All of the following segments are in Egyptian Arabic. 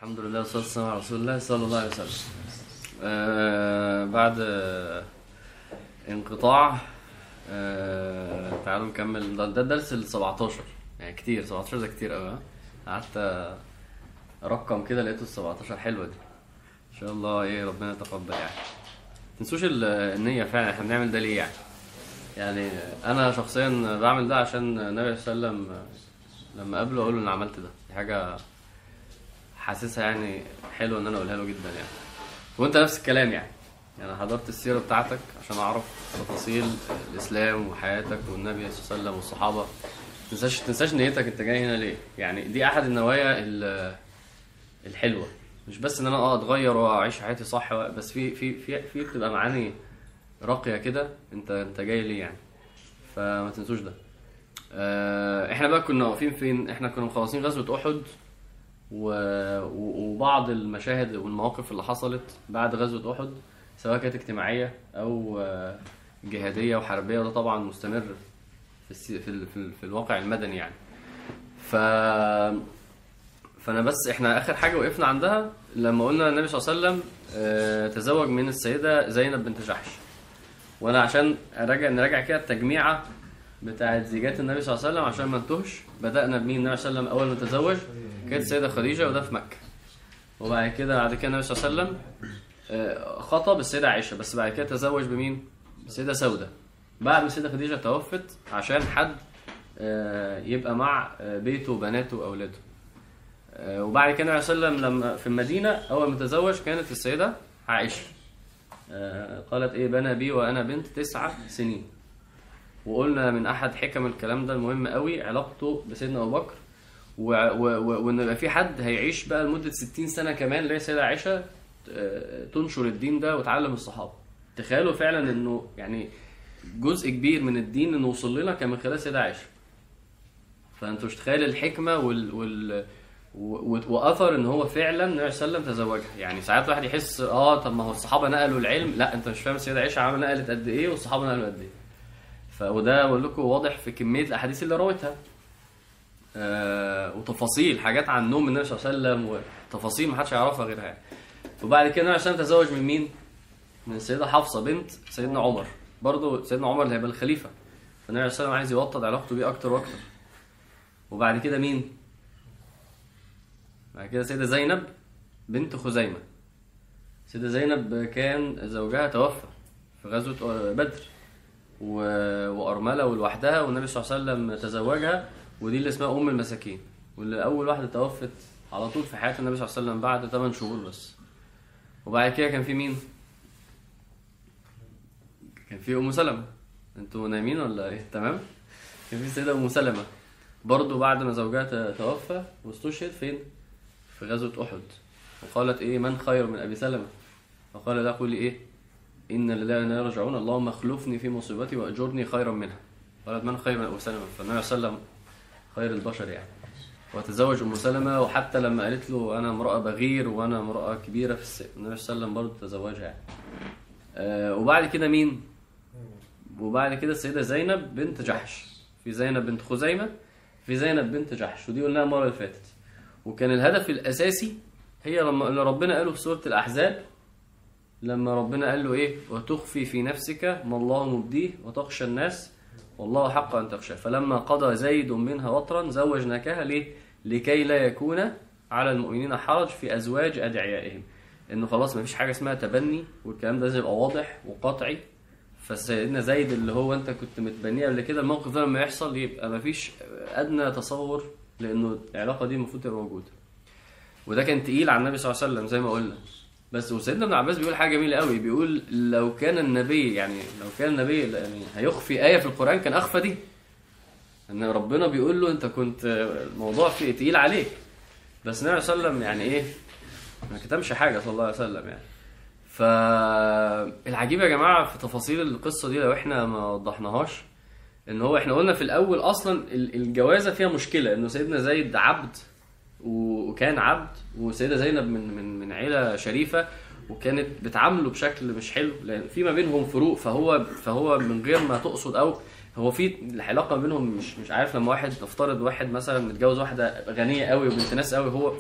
الحمد لله والصلاة والسلام على رسول الله صلى الله عليه وسلم آه بعد آه انقطاع آه تعالوا نكمل ده, ده الدرس ال 17 يعني كتير 17 ده كتير قوي ها؟ قعدت ارقم كده لقيته ال 17 حلوه دي ان شاء الله ايه ربنا يتقبل يعني تنسوش ال- النية فعلا احنا بنعمل ده ليه يعني يعني انا شخصيا بعمل ده عشان النبي صلى الله عليه وسلم لما اقابله اقول له انا عملت ده دي حاجه حاسسها يعني حلو ان انا اقولها له جدا يعني وانت نفس الكلام يعني يعني أنا حضرت السيره بتاعتك عشان اعرف تفاصيل الاسلام وحياتك والنبي صلى الله عليه وسلم والصحابه تنساش تنساش نيتك انت جاي هنا ليه يعني دي احد النوايا ال- الحلوه مش بس ان انا اه اتغير واعيش حياتي صح و- بس في في في في بتبقى معاني راقيه كده انت انت جاي ليه يعني فما تنسوش ده آه، احنا بقى كنا واقفين فين احنا كنا مخلصين غزوه احد و... و- وبعض المشاهد والمواقف اللي حصلت بعد غزوه احد سواء كانت اجتماعيه او آه، جهاديه وحربيه وده طبعا مستمر في السي... في, ال... في, ال... في الواقع المدني يعني ف فانا بس احنا اخر حاجه وقفنا عندها لما قلنا النبي صلى الله عليه وسلم آه، تزوج من السيده زينب بنت جحش وانا عشان اراجع نراجع كده التجميعه بتاعت زيجات النبي صلى الله عليه وسلم عشان ما نتوهش بدانا بمين النبي صلى الله عليه وسلم اول ما تزوج كانت السيده خديجه وده في مكه وبعد كده بعد كده النبي صلى الله عليه وسلم آه، خطب السيده عائشه بس بعد كده تزوج بمين السيده سوده بعد ما السيده خديجه توفت عشان حد آه، يبقى مع آه، بيته وبناته واولاده آه، وبعد كده النبي صلى الله عليه وسلم لما في المدينه اول ما تزوج كانت السيده عائشه آه، قالت ايه بنى بي وانا بنت تسع سنين وقلنا من احد حكم الكلام ده المهم قوي علاقته بسيدنا ابو بكر و- و- و- وان يبقى في حد هيعيش بقى لمده 60 سنه كمان اللي هي السيده عائشه آه، تنشر الدين ده وتعلم الصحابه تخيلوا فعلا انه يعني جزء كبير من الدين انه وصل لنا كان من خلال السيده عائشه فانتوا مش تخيل الحكمه وال, وال و- واثر ان هو فعلا النبي صلى الله عليه وسلم تزوجها يعني ساعات الواحد يحس اه طب ما هو الصحابه نقلوا العلم لا انت مش فاهم السيده عائشه عمل نقلت قد ايه والصحابه نقلوا قد ايه ف وده بقول لكم واضح في كميه الاحاديث اللي رويتها آه وتفاصيل حاجات عن نوم النبي صلى الله عليه وسلم وتفاصيل ما حدش يعرفها غيرها يعني. وبعد كده النبي صلى الله عليه وسلم تزوج من مين؟ من السيده حفصه بنت سيدنا عمر برضه سيدنا عمر اللي هيبقى الخليفه فالنبي صلى الله عليه وسلم عايز يوطد علاقته بيه اكتر واكتر وبعد كده مين؟ بعد كده سيدة زينب بنت خزيمة سيدة زينب كان زوجها توفى في غزوة بدر و... وأرملة ولوحدها والنبي صلى الله عليه وسلم تزوجها ودي اللي اسمها أم المساكين واللي أول واحدة توفت على طول في حياة النبي صلى الله عليه وسلم بعد 8 شهور بس وبعد كده كان في مين؟ كان في أم سلمة انتوا نايمين ولا ايه؟ تمام؟ كان في سيدة أم سلمة برضه بعد ما زوجها ت- توفى واستشهد فين؟ في غزوة أحد وقالت إيه من خير من أبي سلمة فقال لا قولي إيه إن لله وإنا إليه راجعون اللهم اخلفني في مصيبتي وأجرني خيرا منها قالت من خير من أبي سلمة فالنبي صلى الله عليه وسلم خير البشر يعني وتزوج أم سلمة وحتى لما قالت له أنا امرأة بغير وأنا امرأة كبيرة في السن النبي صلى الله عليه وسلم برضه تزوجها يعني آه وبعد كده مين؟ وبعد كده السيدة زينب بنت جحش في زينب بنت خزيمة في زينب بنت جحش ودي قلناها المرة اللي فاتت وكان الهدف الأساسي هي لما اللي ربنا قاله في سورة الأحزاب لما ربنا قال له إيه وتخفي في نفسك ما الله مبديه وتخشى الناس والله حق أن تخشى فلما قضى زيد منها وطرا زوجناكها ليه لكي لا يكون على المؤمنين حرج في أزواج أدعيائهم إنه خلاص مفيش حاجة اسمها تبني والكلام ده لازم يبقى واضح وقطعي فسيدنا زيد اللي هو انت كنت متبنيه قبل كده الموقف ده لما يحصل يبقى مفيش ادنى تصور لانه العلاقه دي المفروض تبقى موجوده وده كان تقيل على النبي صلى الله عليه وسلم زي ما قلنا بس وسيدنا ابن عباس بيقول حاجه جميله قوي بيقول لو كان النبي يعني لو كان النبي يعني هيخفي ايه في القران كان اخفى دي ان ربنا بيقول له انت كنت الموضوع فيه تقيل عليك بس النبي صلى الله عليه وسلم يعني ايه ما كتمش حاجه صلى الله عليه وسلم يعني فالعجيب يا جماعه في تفاصيل القصه دي لو احنا ما وضحناهاش ان هو احنا قلنا في الاول اصلا ال- الجوازه فيها مشكله انه سيدنا زيد عبد و- وكان عبد وسيده زينب من من من عيله شريفه وكانت بتعامله بشكل مش حلو لان في ما بينهم فروق فهو فهو من غير ما تقصد او هو في العلاقه بينهم مش مش عارف لما واحد نفترض واحد مثلا متجوز واحده غنيه قوي وبنت ناس قوي هو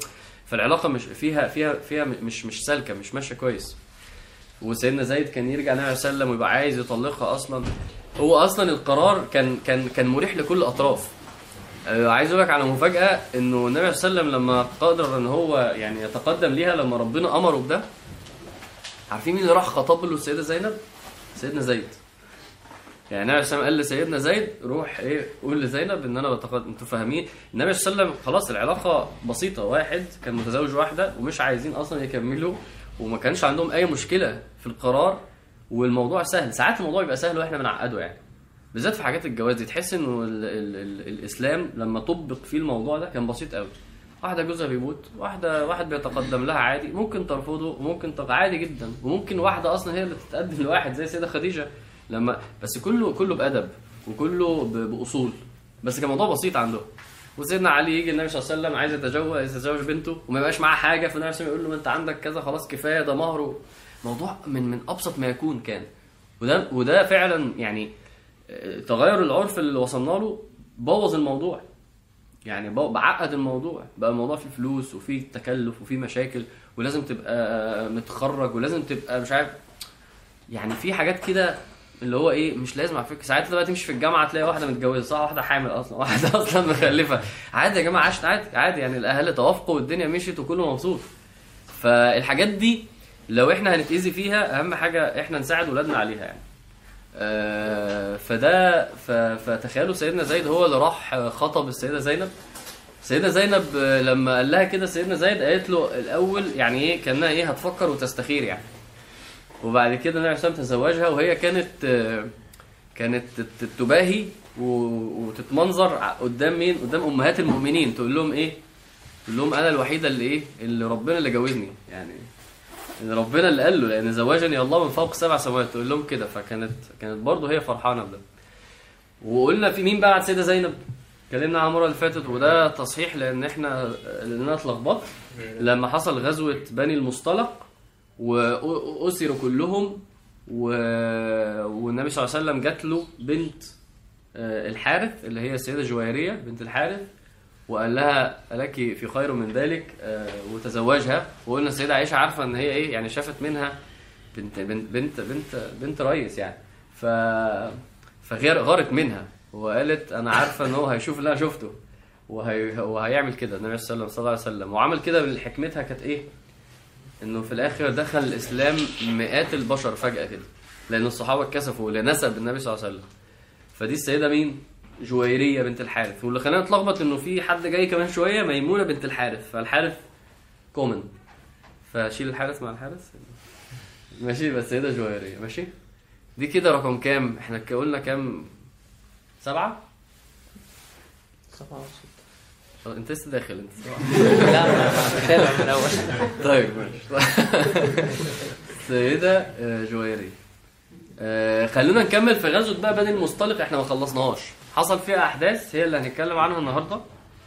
فالعلاقه مش فيها فيها فيها مش مش سالكه مش ماشيه كويس وسيدنا زيد كان يرجع النبي صلى الله عليه وسلم ويبقى عايز يطلقها اصلا هو اصلا القرار كان كان كان مريح لكل الاطراف آه، عايز اقول لك على مفاجاه انه النبي صلى الله عليه وسلم لما قدر ان هو يعني يتقدم ليها لما ربنا امره بده عارفين مين اللي راح خطب له السيده زينب سيدنا زيد يعني النبي صلى الله عليه وسلم قال لسيدنا زيد روح ايه قول لزينب ان انا بتقدم انتوا فاهمين النبي صلى الله عليه وسلم خلاص العلاقه بسيطه واحد كان متزوج واحده ومش عايزين اصلا يكملوا وما كانش عندهم اي مشكله في القرار والموضوع سهل ساعات الموضوع يبقى سهل واحنا بنعقده يعني بالذات في حاجات الجواز دي تحس انه ال ال ال الاسلام لما طبق فيه الموضوع ده كان بسيط قوي واحده جوزها بيموت واحده واحد بيتقدم لها عادي ممكن ترفضه وممكن تق... عادي جدا وممكن واحده اصلا هي اللي تتقدم لواحد زي السيده خديجه لما بس كله كله بادب وكله ب... باصول بس كان الموضوع بسيط عندهم وسيدنا علي يجي النبي صلى الله عليه وسلم عايز يتجوز يتزوج بنته وما يبقاش معاه حاجه فالنبي صلى الله عليه وسلم يقول له ما انت عندك كذا خلاص كفايه ده مهره موضوع من من ابسط ما يكون كان وده وده فعلا يعني آه، تغير العرف اللي وصلنا له بوظ الموضوع يعني بو- بعقد الموضوع بقى الموضوع فيه فلوس وفيه تكلف وفيه مشاكل ولازم تبقى متخرج ولازم تبقى مش عارف يعني في حاجات كده اللي هو ايه مش لازم على فكره ساعات انت بقى تمشي في الجامعه تلاقي واحده متجوزه صح واحده حامل اصلا واحده اصلا مخلفه عادي يا جماعه عشت عادي عادي يعني الاهل توافقوا والدنيا مشيت وكله مبسوط فالحاجات دي لو احنا هنتاذي فيها اهم حاجه احنا نساعد ولادنا عليها يعني آه، فده ف- فتخيلوا سيدنا زيد هو اللي راح خطب السيده زينب سيدة زينب آه، لما قال لها كده سيدنا زيد قالت له الاول يعني ايه كانها ايه هتفكر وتستخير يعني وبعد كده النبي عليه الصلاه والسلام تزوجها وهي كانت آه، كانت تت- تباهي و- وتتمنظر ع- قدام مين قدام امهات المؤمنين تقول لهم ايه تقول لهم انا الوحيده اللي ايه اللي ربنا اللي جوزني يعني ان ربنا اللي قال له لان زواجني الله من فوق سبع سماوات تقول لهم كده فكانت كانت برضه هي فرحانه بده وقلنا في مين بعد سيده زينب اتكلمنا عنها المره اللي فاتت وده تصحيح لان احنا لان انا اتلخبطت لما حصل غزوه بني المصطلق واسروا كلهم و... والنبي صلى الله عليه وسلم جات له بنت آه، الحارث اللي هي السيده جويريه بنت الحارث وقال لها لك في خير من ذلك آه، وتزوجها وقلنا السيده عائشه عارفه ان هي ايه يعني شافت منها بنت بنت بنت بنت, بنت ريس يعني ف فغير غارت منها وقالت انا عارفه ان هو هيشوف اللي انا شفته وهي وهيعمل كده النبي صلى الله عليه وسلم وعمل كده من حكمتها كانت ايه؟ انه في الاخر دخل الاسلام مئات البشر فجاه كده لان الصحابه اتكسفوا لنسب النبي صلى الله عليه وسلم فدي السيده مين؟ جويريه بنت الحارث واللي خلانا نتلخبط انه في حد جاي كمان شويه ميمونه بنت الحارث فالحارث كومن فشيل الحارث مع الحارث ماشي بس السيده جويريه ماشي دي كده رقم كام؟ احنا ك- قلنا كام؟ سبعة؟ سبعة وستة طب انت لسه داخل انت لا أنا بتابع من الأول طيب ماشي سيدة آه، جويرية آه، خلونا نكمل في غزوة بقى بني المصطلق احنا ما خلصناهاش حصل فيها احداث هي اللي هنتكلم عنها النهارده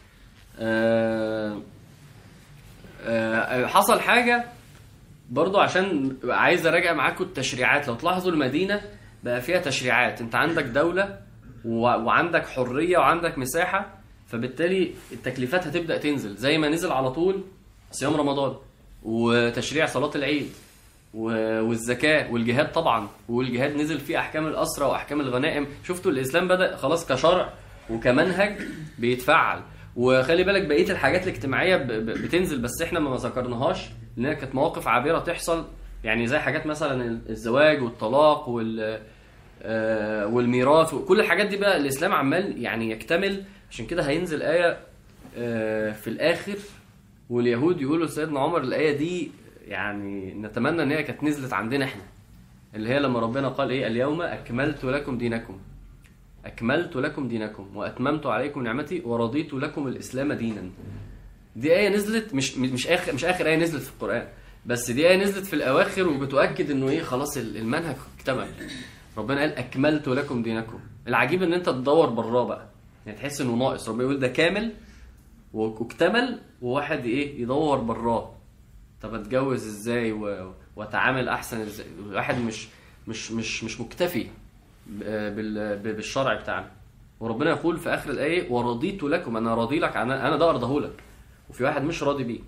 آه، آه، حصل حاجة برضو عشان عايز اراجع معاكم التشريعات لو تلاحظوا المدينة بقى فيها تشريعات انت عندك دولة و- وعندك حرية وعندك مساحة فبالتالي التكليفات هتبدأ تنزل زي ما نزل على طول صيام رمضان وتشريع صلاة العيد و- والزكاة والجهاد طبعا والجهاد نزل فيه أحكام الأسرة وأحكام الغنائم شفتوا الإسلام بدأ خلاص كشرع وكمنهج بيتفعل وخلي بالك بقية الحاجات الاجتماعية ب- ب- بتنزل بس احنا ما ذكرناهاش لأنها كانت مواقف عابرة تحصل يعني زي حاجات مثلا الزواج والطلاق وال آه، والميراث وكل الحاجات دي بقى الإسلام عمال يعني يكتمل عشان كده هينزل آية آه، في الآخر واليهود يقولوا لسيدنا عمر الآية دي يعني نتمنى ان هي كانت نزلت عندنا احنا اللي هي لما ربنا قال ايه اليوم اكملت لكم دينكم اكملت لكم دينكم واتممت عليكم نعمتي ورضيت لكم الاسلام دينا دي ايه نزلت مش مش اخر مش اخر ايه نزلت في القران بس دي ايه نزلت في الاواخر وبتؤكد انه ايه خلاص المنهج اكتمل ربنا قال اكملت لكم دينكم العجيب ان انت تدور براه بقى يعني تحس انه ناقص ربنا يقول ده كامل واكتمل وواحد ايه يدور براه طب اتجوز ازاي و... واتعامل احسن ازاي الواحد مش مش مش مش مكتفي ب- بال... ب- بالشرع بتاعنا وربنا يقول في اخر الايه ورضيت لكم انا راضي لك انا انا ده ارضاه لك وفي واحد مش راضي بيه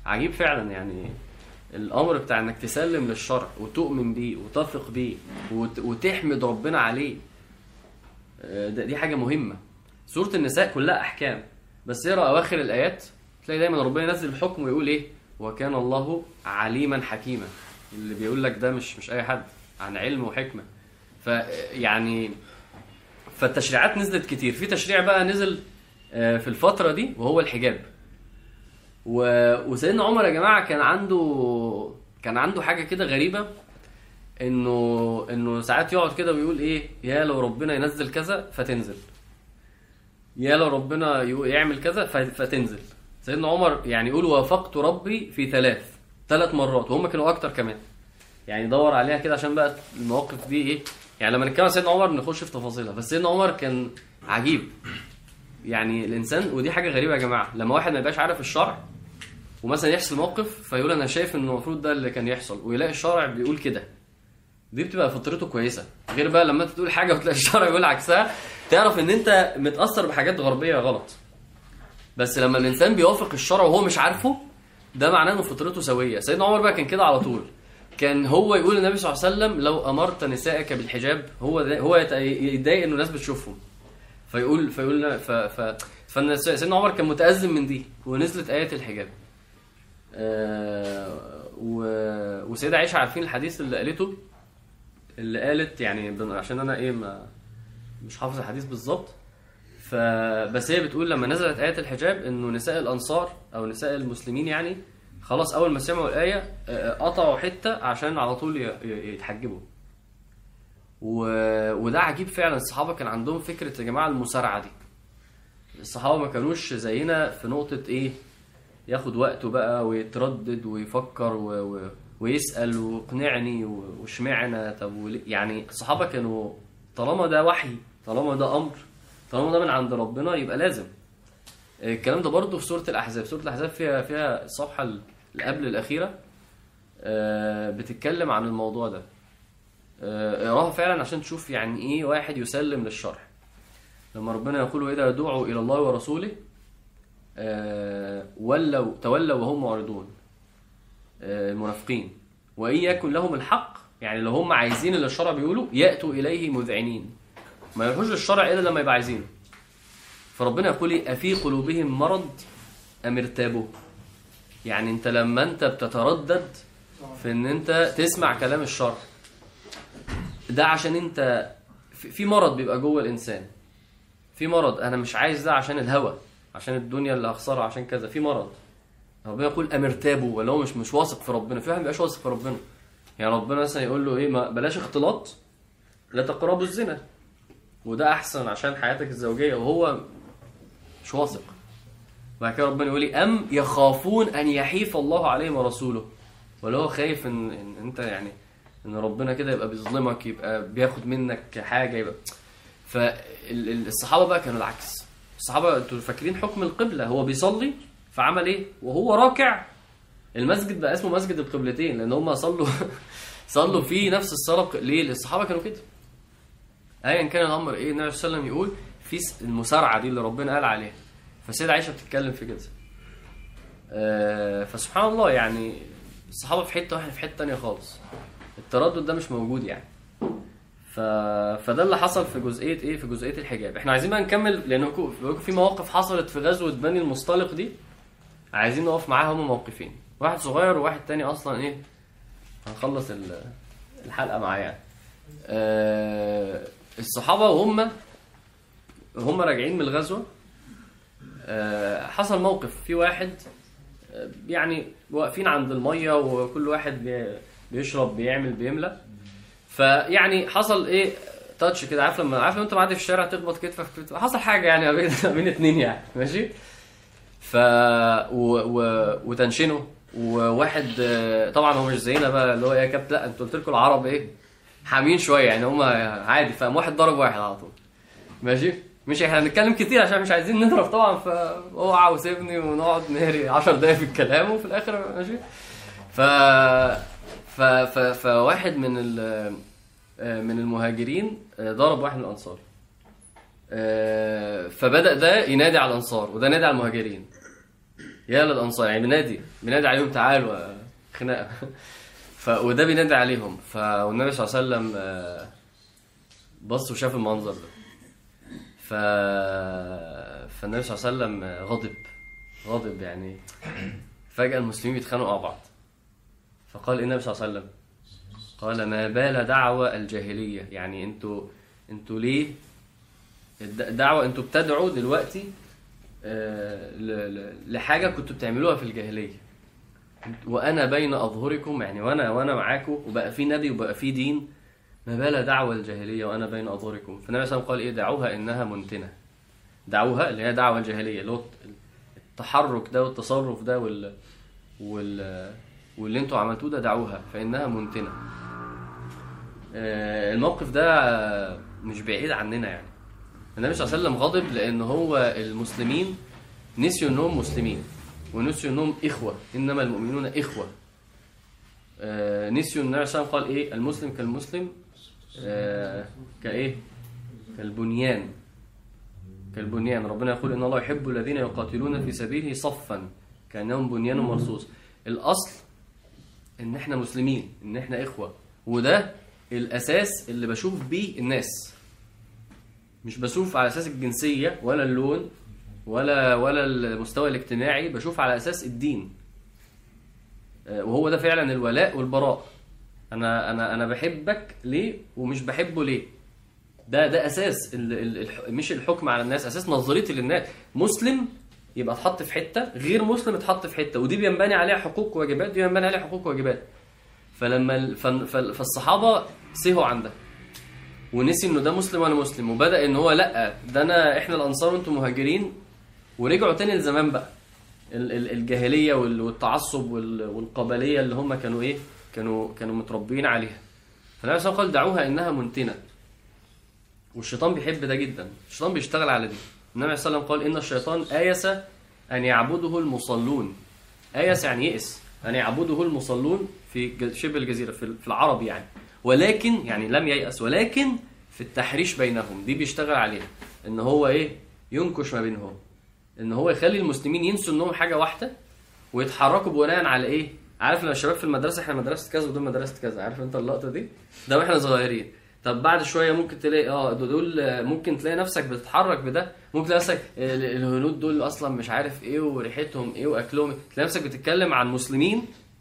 عجيب فعلا يعني الامر بتاع انك تسلم للشرع وتؤمن بيه وتثق بيه وت- وتحمد ربنا عليه آه، ده- دي حاجه مهمه سوره النساء كلها احكام بس اقرا اواخر الايات تلاقي دايما ربنا ينزل الحكم ويقول ايه وكان الله عليما حكيما اللي بيقول لك ده مش مش اي حد عن علم وحكمه فيعني فالتشريعات نزلت كتير في تشريع بقى نزل آه، في الفتره دي وهو الحجاب و... وسيدنا عمر يا جماعه كان عنده كان عنده حاجه كده غريبه انه انه ساعات يقعد كده ويقول ايه يا لو ربنا ينزل كذا فتنزل يا لو ربنا يو- يعمل كذا ف- فتنزل سيدنا عمر يعني يقول وافقت ربي في ثلاث ثلاث مرات وهم كانوا اكتر كمان يعني دور عليها كده عشان بقى المواقف دي ايه يعني لما نتكلم عن سيدنا عمر نخش في تفاصيلها بس سيدنا عمر كان عجيب يعني الانسان ودي حاجه غريبه يا جماعه لما واحد ما يبقاش عارف الشرع ومثلا يحصل موقف فيقول انا شايف ان المفروض ده اللي كان يحصل ويلاقي الشرع بيقول كده دي بتبقى فطرته كويسه غير بقى لما انت تقول حاجه وتلاقي الشرع يقول عكسها تعرف ان انت متاثر بحاجات غربيه غلط بس لما الانسان بيوافق الشرع وهو مش عارفه ده معناه ان فطرته سويه سيدنا عمر بقى كان كده على طول كان هو يقول للنبي صلى الله عليه وسلم لو امرت نسائك بالحجاب هو ده هو يت- يتضايق انه الناس بتشوفهم فيقول فيقول ف ف فإن سيدنا عمر كان متأزم من دي ونزلت آية الحجاب. آه و... وسيدة عائشة عارفين الحديث اللي قالته اللي قالت يعني بن- عشان انا ايه ما مش حافظ الحديث بالظبط فبس هي بتقول لما نزلت آية الحجاب انه نساء الانصار او نساء المسلمين يعني خلاص اول ما سمعوا الآية آه، قطعوا حتة عشان على طول ي- ي- يتحجبوا و... وده عجيب فعلا الصحابه كان عندهم فكره يا جماعه المسارعه دي الصحابه ما كانوش زينا في نقطه ايه ياخد وقته بقى ويتردد ويفكر و... و... ويسال واقنعني و- واشمعنى طب وليه يعني الصحابه كانوا طالما ده وحي طالما ده امر طالما ده من عند ربنا يبقى لازم الكلام ده برضه في سوره الاحزاب سوره الاحزاب فيها فيها الصفحه اللي قبل الاخيره آه، بتتكلم عن الموضوع ده آه، اقراها فعلا عشان تشوف يعني ايه واحد يسلم للشرع لما ربنا يقول واذا دعوا الى الله ورسوله آه، ولوا تولوا وهم معرضون آه، المنافقين وان يكن لهم الحق يعني لو هم عايزين اللي الشرع بيقوله ياتوا اليه مذعنين ما يروحوش للشرع الا لما يبقى عايزينه فربنا يقول إيه؟ افي قلوبهم مرض ام ارتابوا يعني انت لما انت بتتردد في ان انت تسمع كلام الشرع ده عشان انت في في مرض بيبقى جوه الانسان في مرض انا مش عايز ده عشان الهوى عشان الدنيا اللي هخسرها عشان كذا في مرض ربنا يقول امرتابوا ولا هو مش مش واثق في ربنا في واحد مبيبقاش واثق في ربنا يعني ربنا مثلا يقول له ايه ما بلاش اختلاط لا تقربوا الزنا وده احسن عشان حياتك الزوجيه وهو مش واثق بعد كده ربنا يقول لي ام يخافون ان يحيف الله عليهم ورسوله ولا هو خايف ان, إن انت يعني ان ربنا كده يبقى بيظلمك يبقى بياخد منك حاجه يبقى فالصحابه بقى كانوا العكس الصحابه انتوا فاكرين حكم القبله هو بيصلي فعمل ايه وهو راكع المسجد بقى اسمه مسجد القبلتين لان هم صلوا صلوا فيه نفس الصلاه ليه الصحابه كانوا كده ايا كان الامر ايه النبي صلى الله عليه وسلم يقول في س- المسارعه دي اللي ربنا قال عليها فسيدة عائشه بتتكلم في كده آه، فسبحان الله يعني الصحابه في حته واحنا في حته تانية خالص التردد ده مش موجود يعني ف... فده اللي حصل في جزئيه ايه في جزئيه الحجاب احنا عايزين بقى نكمل لان كو- بيقولوا في مواقف حصلت في غزوه بني المصطلق دي عايزين نقف معاها هما موقفين واحد صغير وواحد تاني اصلا ايه هنخلص ال- الحلقه معاه يعني آه، الصحابه وهم هم راجعين من الغزوه آه، حصل موقف في واحد آه، يعني واقفين عند الميه وكل واحد بي- بيشرب بيعمل بيملى فيعني حصل ايه تاتش كده عارف لما عارف لما انت معدي في الشارع تخبط كتفك في كتفك حصل حاجه يعني ما بين ما بين اتنين يعني ماشي ف و... و... وتنشنه وواحد آه، طبعا هو مش زينا بقى اللي هو ايه يا كابتن لا انتوا قلت لكم العرب ايه حامين شويه يعني هم عادي فقام واحد ضرب واحد على طول ماشي مش احنا هنتكلم كتير عشان مش عايزين نضرب طبعا فاوعى وسيبني ونقعد نهري 10 دقايق في الكلام وفي الاخر ماشي ف ف ف فواحد من ال... من المهاجرين ضرب واحد من الانصار فبدا ده ينادي على الانصار وده نادي على المهاجرين يا للانصار يعني بينادي بينادي عليهم تعالوا خناقه ف وده بينادي عليهم ف والنبي صلى الله عليه وسلم آه، بص وشاف المنظر ده ف فالنبي صلى الله عليه وسلم آه، غضب غضب يعني فجأة المسلمين بيتخانقوا مع بعض فقال إيه النبي صلى الله عليه وسلم قال ما بال دعوة الجاهلية يعني انتوا انتوا ليه الد- دعوة انتوا بتدعوا دلوقتي آه، ل- ل- لحاجة كنتوا بتعملوها في الجاهلية وانا بين اظهركم يعني وانا وانا معاكم وبقى في نبي وبقى في دين ما بال دعوة الجاهلية وانا بين اظهركم فالنبي صلى الله عليه وسلم قال ايه دعوها انها منتنة دعوها اللي هي دعوة الجاهلية اللي هو التحرك ده والتصرف ده وال وال واللي انتوا عملتوه ده دعوها فانها منتنة آه، الموقف ده مش بعيد عننا يعني النبي صلى الله عليه وسلم غضب لان هو المسلمين نسيوا انهم مسلمين ونسيوا انهم اخوه انما المؤمنون اخوه آه، نسيوا النبي صلى الله عليه وسلم قال ايه المسلم كالمسلم آه، كايه كالبنيان كالبنيان ربنا يقول ان الله يحب الذين يقاتلون في سبيله صفا كانهم بنيان مرصوص الاصل ان احنا مسلمين ان احنا اخوه وده الاساس اللي بشوف بيه الناس مش بشوف على اساس الجنسيه ولا اللون ولا ولا المستوى الاجتماعي بشوف على اساس الدين آه، وهو ده فعلا الولاء والبراء انا انا انا بحبك ليه ومش بحبه ليه ده ده اساس ال ال الح- مش الحكم على الناس اساس نظريتي للناس مسلم يبقى اتحط في حته غير مسلم اتحط في حته ودي بينبني عليها حقوق وواجبات دي بينبني عليها حقوق وواجبات فلما ال- فن- فال- فالصحابه سهوا عن ده ونسي انه ده مسلم ولا مسلم وبدا ان هو لا ده انا احنا الانصار وانتم مهاجرين ورجعوا تاني لزمان بقى ال- ال- الجاهليه وال- والتعصب وال- والقبليه اللي هم كانوا ايه كانوا كانوا متربيين عليها فالنبي صلى الله عليه وسلم قال دعوها انها منتنه والشيطان بيحب ده جدا الشيطان بيشتغل على دي النبي صلى الله عليه وسلم قال ان الشيطان ايس ان يعبده المصلون ايس يعني يئس ان يعبده المصلون في ج- شبه الجزيره في في العرب يعني ولكن يعني لم ييأس ولكن في التحريش بينهم دي بيشتغل عليها ان هو ايه ينكش ما بينهم ان هو يخلي المسلمين ينسوا انهم حاجه واحده ويتحركوا بناء على ايه عارف لما الشباب في المدرسه احنا مدرسه كذا ودول مدرسه كذا عارف انت اللقطه دي ده واحنا صغيرين طب بعد شويه ممكن تلاقي اه دول آه، ممكن تلاقي نفسك بتتحرك بده ممكن تلاقي نفسك آه، الهنود دول اصلا مش عارف ايه وريحتهم ايه واكلهم إيه. تلاقي نفسك بتتكلم عن مسلمين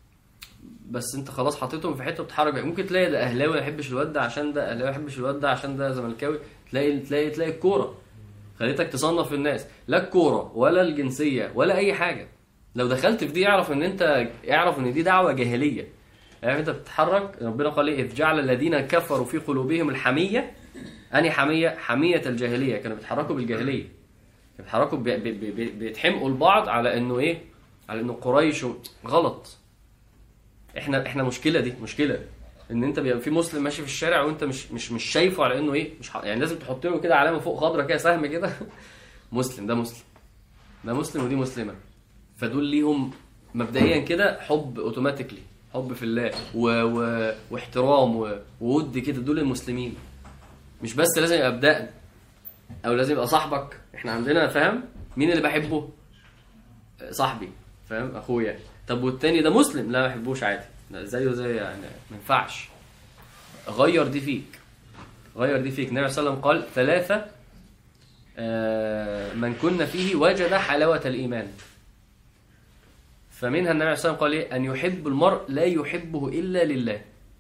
بس انت خلاص حطيتهم في حته بتتحرك بقى. ممكن تلاقي ده اهلاوي ما يحبش الواد ده عشان ده اهلاوي ما يحبش الواد ده عشان ده زملكاوي تلاقي تلاقي تلاقي الكوره خليتك تصنف الناس لا الكوره ولا الجنسيه ولا اي حاجه لو دخلت في دي اعرف ان انت اعرف ان دي دعوه جاهليه يعني انت بتتحرك ربنا قال ايه اذ جعل الذين كفروا في قلوبهم الحميه اني حميه حميه الجاهليه كانوا بيتحركوا بالجاهليه كانوا بيتحركوا بي- بي- بي- بيتحمقوا البعض على انه ايه على انه قريش و- غلط احنا احنا مشكله دي مشكله ان انت بيبقى في مسلم ماشي في الشارع وانت مش مش مش شايفه على انه ايه مش ح... يعني لازم تحط له كده علامه فوق خضرة كده سهم كده مسلم ده مسلم ده مسلم ودي مسلمه فدول ليهم مبدئيا كده حب اوتوماتيكلي حب في الله و... و... واحترام و... وود كده دول المسلمين مش بس لازم يبقى بدقن او لازم يبقى صاحبك احنا عندنا فاهم مين اللي بحبه صاحبي فاهم اخويا طب والتاني ده مسلم لا ما بحبوش عادي لا زيه زي يعني ما ينفعش غير دي فيك غير دي فيك النبي صلى الله عليه وسلم قال ثلاثة آه، من كنا فيه وجد حلاوة الإيمان فمنها النبي صلى الله عليه وسلم قال إيه؟ أن يحب المرء لا يحبه إلا لله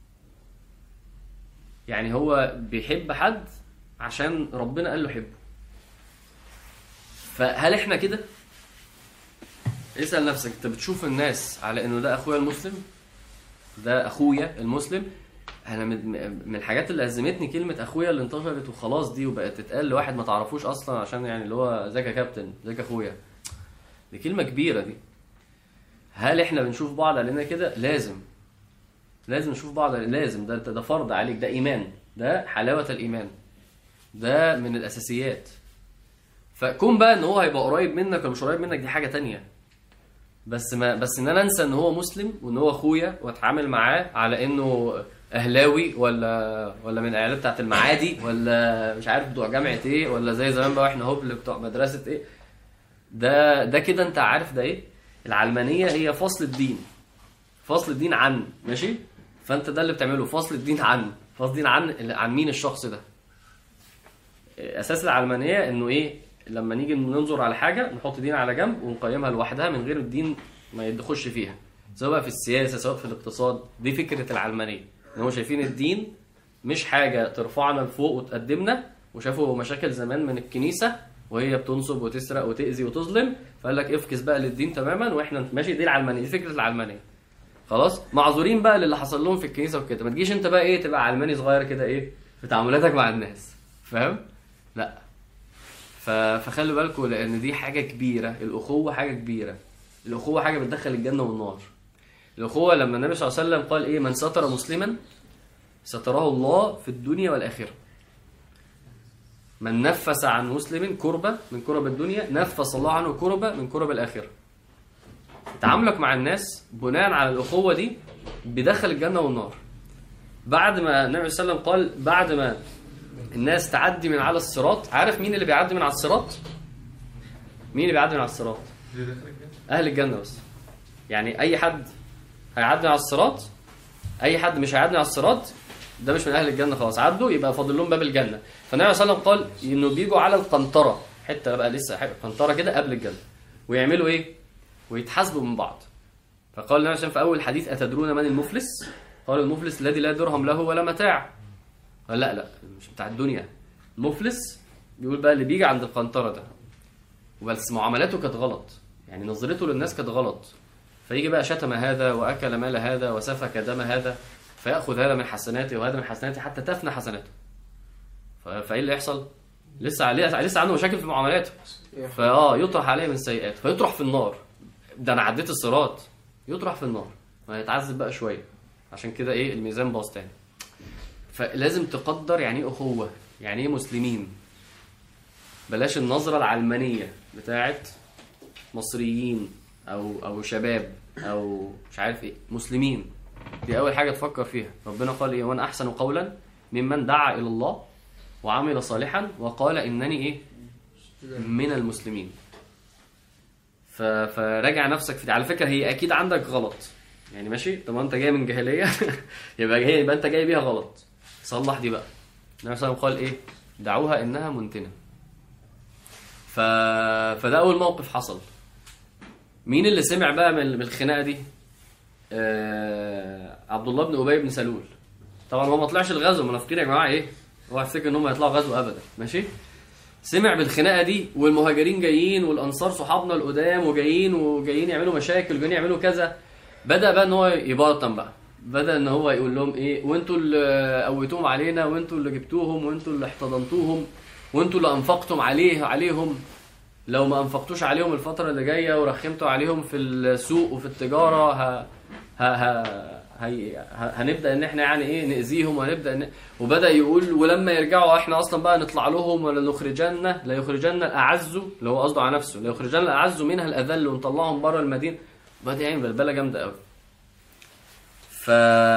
يعني هو بيحب حد عشان ربنا قال له حبه فهل احنا كده اسأل نفسك انت بتشوف الناس على انه ده اخويا المسلم ده اخويا المسلم انا من من الحاجات اللي ازمتني كلمه اخويا اللي انتشرت وخلاص دي وبقت تتقال لواحد ما تعرفوش اصلا عشان يعني اللي هو ازيك يا كابتن ازيك يا اخويا دي كلمه كبيره دي هل احنا بنشوف بعض علينا كده لازم لازم نشوف بعض لازم ده ده فرض عليك ده ايمان ده حلاوه الايمان ده من الاساسيات فكون بقى ان هو هيبقى قريب منك ولا مش قريب منك دي حاجه تانية بس ما بس ان انا انسى ان هو مسلم وان هو اخويا واتعامل معاه على انه اهلاوي ولا ولا من العيال بتاعت المعادي ولا مش عارف بتوع جامعه ايه ولا زي زمان بقى واحنا هوبل بتوع مدرسه ايه ده ده كده انت عارف ده ايه العلمانيه هي فصل الدين فصل الدين عن ماشي فانت ده اللي بتعمله فصل الدين عن فصل الدين عن عن مين الشخص ده اساس العلمانيه انه ايه لما نيجي ننظر على حاجه نحط دين على جنب ونقيمها لوحدها من غير الدين ما يدخلش فيها سواء بقى في السياسه سواء في الاقتصاد دي فكره العلمانيه ان هم شايفين الدين مش حاجه ترفعنا لفوق وتقدمنا وشافوا مشاكل زمان من الكنيسه وهي بتنصب وتسرق وتاذي وتظلم فقال لك افكس بقى للدين تماما واحنا ماشي دي العلمانيه دي فكره العلمانيه خلاص معذورين بقى للي حصل لهم في الكنيسه وكده ما تجيش انت بقى ايه تبقى علماني صغير كده ايه في تعاملاتك مع الناس فاهم لا ف... فخلوا بالكم لان دي حاجه كبيره الاخوه حاجه كبيره الاخوه حاجه بتدخل الجنه والنار الاخوه لما النبي صلى الله عليه وسلم قال ايه من ستر مسلما ستره الله في الدنيا والاخره من نفس عن مسلم كربة من كرب الدنيا نفس الله عنه كربة من كرب الآخرة تعاملك مع الناس بناء على الأخوة دي بيدخل الجنة والنار بعد ما النبي صلى الله عليه وسلم قال بعد ما الناس تعدي من على الصراط عارف مين اللي بيعدي من على الصراط مين اللي بيعدي من على الصراط أهل الجنة بس يعني أي حد هيعدي من على الصراط أي حد مش هيعدي من على الصراط ده مش من اهل الجنه خلاص عدوا يبقى فاضل لهم باب الجنه فالنبي صلى الله عليه وسلم قال انه بيجوا على القنطره حته بقى لسه حاجة- قنطره كده قبل الجنه ويعملوا ايه ويتحاسبوا من بعض فقال النبي صلى الله عليه وسلم في اول حديث اتدرون من المفلس قال المفلس الذي لا درهم له ولا متاع قال لا لا مش بتاع الدنيا المفلس بيقول بقى اللي بيجي عند القنطره ده بس معاملاته كانت غلط يعني نظرته للناس كانت غلط فيجي بقى شتم هذا واكل مال هذا وسفك دم هذا فياخذ هذا من حسناته وهذا من حسناته حتى تفنى حسناته ف- فايه اللي يحصل لسه عليه لسه عنده مشاكل في معاملاته فاه يطرح عليه من السيئات فيطرح في النار ده انا عديت الصراط يطرح في النار ويتعذب بقى شويه عشان كده ايه الميزان باظ تاني فلازم تقدر يعني ايه اخوه يعني ايه مسلمين بلاش النظره العلمانيه بتاعت مصريين او او شباب او مش عارف ايه مسلمين دي اول حاجه تفكر فيها ربنا قال ايه وانا احسن قولا ممن دعا الى الله وعمل صالحا وقال انني ايه من المسلمين ف... فراجع نفسك في دي على فكره هي اكيد عندك غلط يعني ماشي طب ما انت جاي من جاهليه يبقى جاي يبقى انت جاي بيها غلط صلح دي بقى النبي صلى الله عليه وسلم قال ايه دعوها انها منتنه ف... فده اول موقف حصل مين اللي سمع بقى من من الخناقه دي آه... عبد الله بن ابي بن سلول طبعا هو ما طلعش الغزو منافقين يا جماعه ايه هو هيفتكر ان هم هيطلعوا غزو ابدا ماشي سمع بالخناقه دي والمهاجرين جايين والانصار صحابنا القدام وجايين وجايين يعملوا مشاكل وجايين يعملوا كذا بدا بقى ان هو يبرطم بقى بدا ان هو يقول لهم ايه وانتوا اللي قويتوهم علينا وانتوا اللي جبتوهم وانتوا اللي احتضنتوهم وانتوا اللي انفقتم عليه عليهم لو ما انفقتوش عليهم الفتره اللي جايه ورخمتوا عليهم في السوق وفي التجاره ه... ه... ه... هي... ه... هنبدا ان احنا يعني ايه ناذيهم وهنبدا ان... وبدا يقول ولما يرجعوا احنا اصلا بقى نطلع لهم ولا نخرجن لا يخرجن الاعز اللي هو قصده على نفسه لا يخرجن الاعز منها الاذل ونطلعهم بره المدينه بدا يعني بلبله جامده قوي ف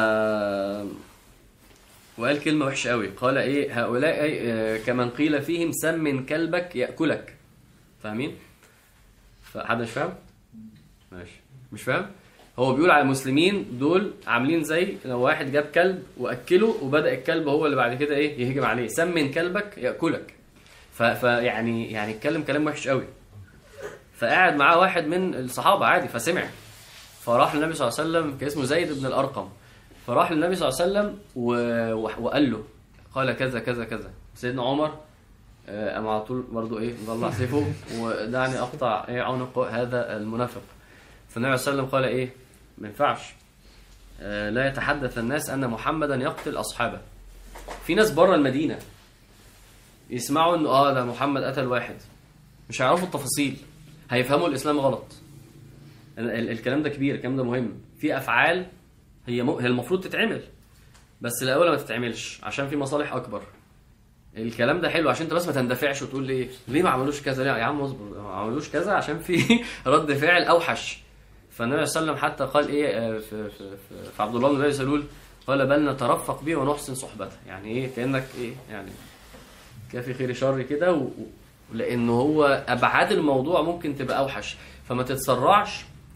وقال كلمه وحشه قوي قال ايه هؤلاء آه، كمن قيل فيهم سمن كلبك ياكلك فاهمين فحد مش فاهم ماشي مش فاهم هو بيقول على المسلمين دول عاملين زي لو واحد جاب كلب واكله وبدا الكلب هو اللي بعد كده ايه يهجم عليه سمن كلبك ياكلك ف... فيعني يعني اتكلم كلام وحش قوي فقعد معاه واحد من الصحابه عادي فسمع فراح للنبي صلى الله عليه وسلم كان اسمه زيد بن الارقم فراح للنبي صلى الله عليه وسلم و... و... وقال له قال كذا كذا كذا سيدنا عمر آه، قام على طول برضه ايه مطلع سيفه ودعني اقطع ايه عنق هذا المنافق فالنبي صلى الله عليه وسلم قال ايه ما ينفعش آه، لا يتحدث الناس ان محمدا يقتل اصحابه في ناس بره المدينه يسمعوا انه اه ده محمد قتل واحد مش هيعرفوا التفاصيل هيفهموا الاسلام غلط ال- ال- الكلام ده كبير الكلام ده مهم في افعال هي م... هي المفروض تتعمل بس الاول ما تتعملش عشان في مصالح اكبر الكلام ده حلو عشان انت بس ما تندفعش وتقول لي ايه ليه ما عملوش كذا ليه يا عم اصبر ما عملوش كذا عشان في رد فعل اوحش فالنبي صلى الله عليه وسلم حتى قال ايه آه، في, في, في, في عبد الله بن ابي سلول قال بل نترفق به ونحسن صحبته يعني ايه كانك ايه يعني كافي خير شر كده و... و- لانه هو ابعاد الموضوع ممكن تبقى اوحش فما تتسرعش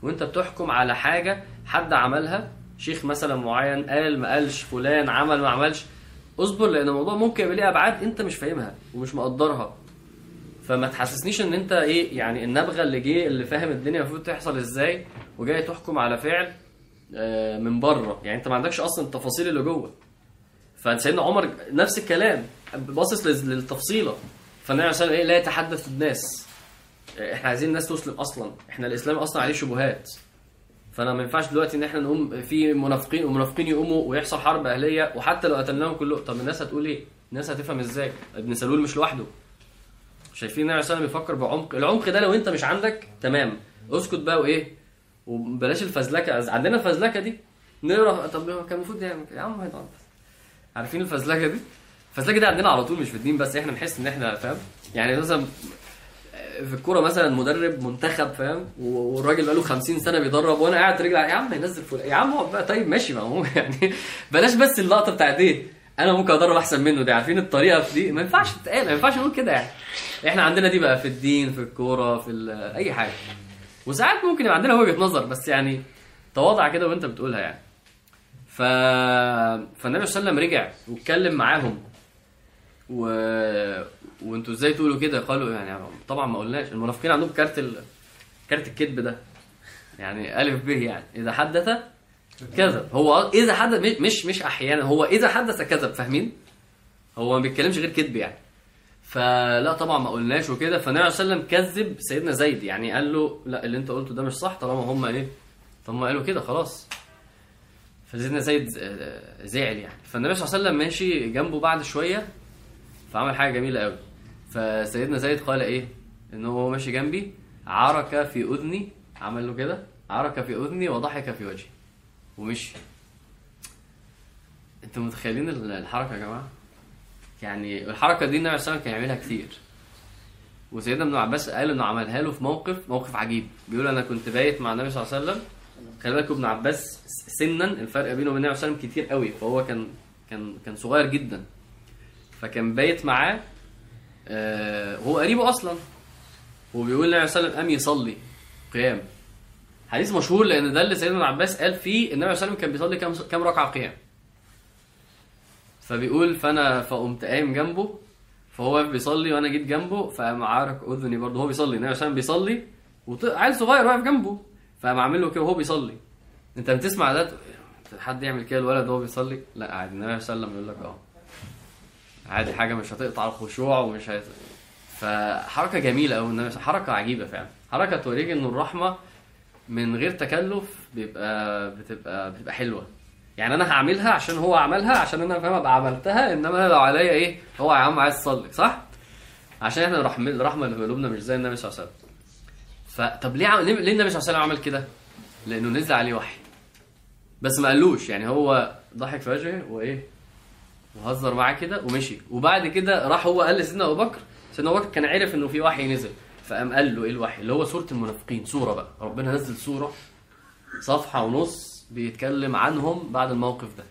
وانت بتحكم على حاجه حد عملها شيخ مثلا معين قال ما قالش فلان عمل ما عملش اصبر لان الموضوع ممكن يبقى ليه ابعاد انت مش فاهمها ومش مقدرها فما تحسسنيش ان انت ايه يعني النبغه اللي جه اللي فاهم الدنيا المفروض تحصل ازاي وجاي تحكم على فعل آه، من بره يعني انت ما عندكش اصلا التفاصيل اللي جوه فسيدنا عمر نفس الكلام باصص لل- للتفصيله فالنبي عليه الصلاه والسلام ايه لا يتحدث الناس احنا عايزين الناس تسلم اصلا احنا الاسلام اصلا عليه شبهات فانا ما ينفعش دلوقتي ان احنا نقوم في منافقين ومنافقين يقوموا ويحصل حرب اهليه وحتى لو قتلناهم كلهم طب الناس هتقول ايه؟ الناس هتفهم ازاي؟ ابن سلول مش لوحده شايفين النبي عليه الصلاه والسلام بيفكر بعمق العمق ده لو انت مش عندك تمام اسكت بقى وايه وبلاش الفزلكه عندنا الفزلكه دي نقرا طب هو كان المفروض يعمل كده. يا عم هيدا عارفين الفزلكه دي الفزلكه دي عندنا على طول مش في الدين بس احنا نحس ان احنا فاهم يعني مثلا في الكوره مثلا مدرب منتخب فاهم والراجل بقاله 50 سنه بيدرب وانا قاعد رجل على- يا عم ينزل فلان يا عم اقعد بقى طيب ماشي ما هو يعني بلاش بس اللقطه بتاعت ايه انا ممكن ادرب احسن منه دي عارفين الطريقه في دي ما ينفعش تتقال ما ينفعش نقول كده يعني احنا عندنا دي بقى في الدين في الكوره في ال- اي حاجه وساعات ممكن يبقى عندنا وجهه نظر بس يعني تواضع كده وانت بتقولها يعني ف فالنبي صلى الله عليه وسلم رجع واتكلم معاهم و... وانتوا ازاي تقولوا كده قالوا يعني طبعا ما قلناش المنافقين عندهم كارت ال... كارت الكذب ده يعني الف ب يعني اذا حدث كذب هو اذا حدث مش مش احيانا هو اذا حدث كذب فاهمين هو ما بيتكلمش غير كذب يعني فلا طبعا ما قلناش وكده فالنبي صلى الله عليه وسلم كذب سيدنا زيد يعني قال له لا اللي انت قلته ده مش صح طالما هم ايه طب ما قالوا كده خلاص فسيدنا زيد آه، زعل يعني فالنبي صلى الله عليه وسلم ماشي جنبه بعد شويه فعمل حاجه جميله قوي فسيدنا زيد قال ايه ان هو ماشي جنبي عرك في اذني عمل له كده عرك في اذني وضحك في وجهي ومشي انتوا متخيلين ال- الحركه يا جماعه يعني الحركه دي النبي عليه الصلاه والسلام كان يعملها كتير وسيدنا ابن عباس قال انه عملها له في موقف موقف عجيب بيقول انا كنت بايت مع النبي صلى الله عليه وسلم خلي بالك ابن عباس سنا الفرق بينه وبين النبي صلى الله عليه وسلم كتير قوي فهو كان كان كان صغير جدا فكان بايت معاه آه هو قريبه اصلا وبيقول النبي صلى الله عليه وسلم قام يصلي قيام حديث مشهور لان ده اللي سيدنا ابن عباس قال فيه النبي صلى الله عليه وسلم كان بيصلي كام كام ركعه قيام فبيقول فانا فقمت قايم جنبه فهو واقف بيصلي وانا جيت جنبه فقام عارك اذني برضه هو بيصلي النبي صلى الله عليه وسلم بيصلي وعيل صغير واقف جنبه فقام عامل له كده وهو بيصلي انت بتسمع ده تقول حد يعمل كده الولد وهو بيصلي لا عادي النبي صلى الله عليه وسلم يقول لك اه عادي حاجه مش هتقطع الخشوع ومش هت... فحركه جميله قوي النبي حركه عجيبه فعلا حركه توريك ان الرحمه من غير تكلف بيبقى بتبقى بتبقى حلوه يعني انا هعملها عشان هو عملها عشان انا فاهم ابقى عملتها انما انا لو عليا ايه هو يا عم عايز تصلي صح عشان احنا الرحمه الرحمه اللي في قلوبنا مش زي النبي صلى الله عليه وسلم فطب ليه عم... ليه ليه النبي صلى الله عليه وسلم عمل كده لانه نزل عليه وحي بس ما قالوش يعني هو ضحك في وجهه وايه وهزر معاه كده ومشي وبعد كده راح هو قال لسيدنا ابو بكر سيدنا ابو بكر كان عارف انه في وحي نزل فقام قال له ايه الوحي اللي هو سوره المنافقين سوره بقى ربنا نزل سوره صفحه ونص بيتكلم عنهم بعد الموقف ده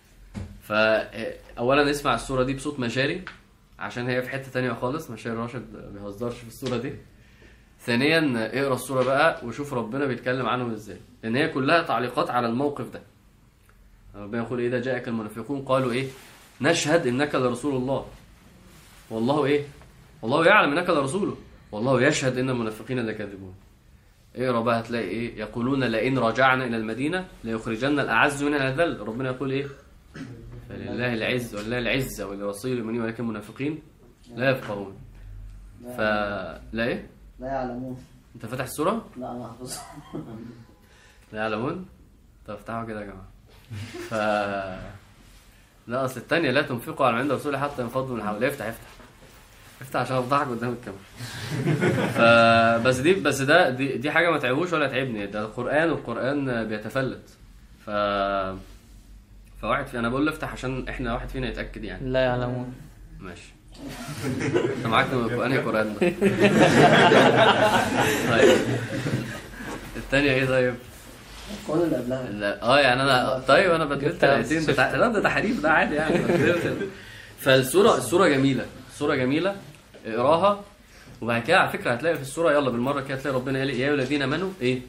فاولا نسمع السوره دي بصوت مشاري عشان هي في حته تانية خالص مشاري راشد ما بيهزرش في السوره دي ثانيا اقرا السوره بقى وشوف ربنا بيتكلم عنهم ازاي لان هي كلها تعليقات على الموقف ده ربنا يقول اذا جاءك المنافقون قالوا ايه نشهد انك لرسول الله والله ايه والله يعلم انك لرسوله والله يشهد ان المنافقين لكاذبون اقرا بقى هتلاقي ايه يقولون لئن رجعنا الى المدينه ليخرجن الاعز منها الاذل ربنا يقول ايه فلله العز ولله العزه ولرسوله المؤمنين ولكن المنافقين لا يفقهون فلا ايه لا يعلمون انت فاتح السوره لا انا حافظها لا يعلمون طب افتحوا كده يا جماعه ف لا اصل الثانيه لا تنفقوا على عند رسوله حتى ينفضوا من حوله افتح افتح افتح عشان افضحك قدام الكاميرا ف بس دي بس ده دي, دي حاجه ما تعبوش ولا تعبني ده القران والقران بيتفلت ف فواحد في انا بقول له افتح عشان احنا واحد فينا يتاكد يعني لا يعلمون ماشي انت معاك انهي قران ده طيب الثانيه ايه طيب كل اللي قبلها لا اه يعني انا طيب انا بدلت جبت الايتين بتاع لا ده تحريف ده عادي يعني بدلت. فالصوره الصوره جميله الصوره جميله اقراها وبعد كده على فكره هتلاقي في الصوره يلا بالمره كده هتلاقي ربنا قال يا ايها الذين امنوا ايه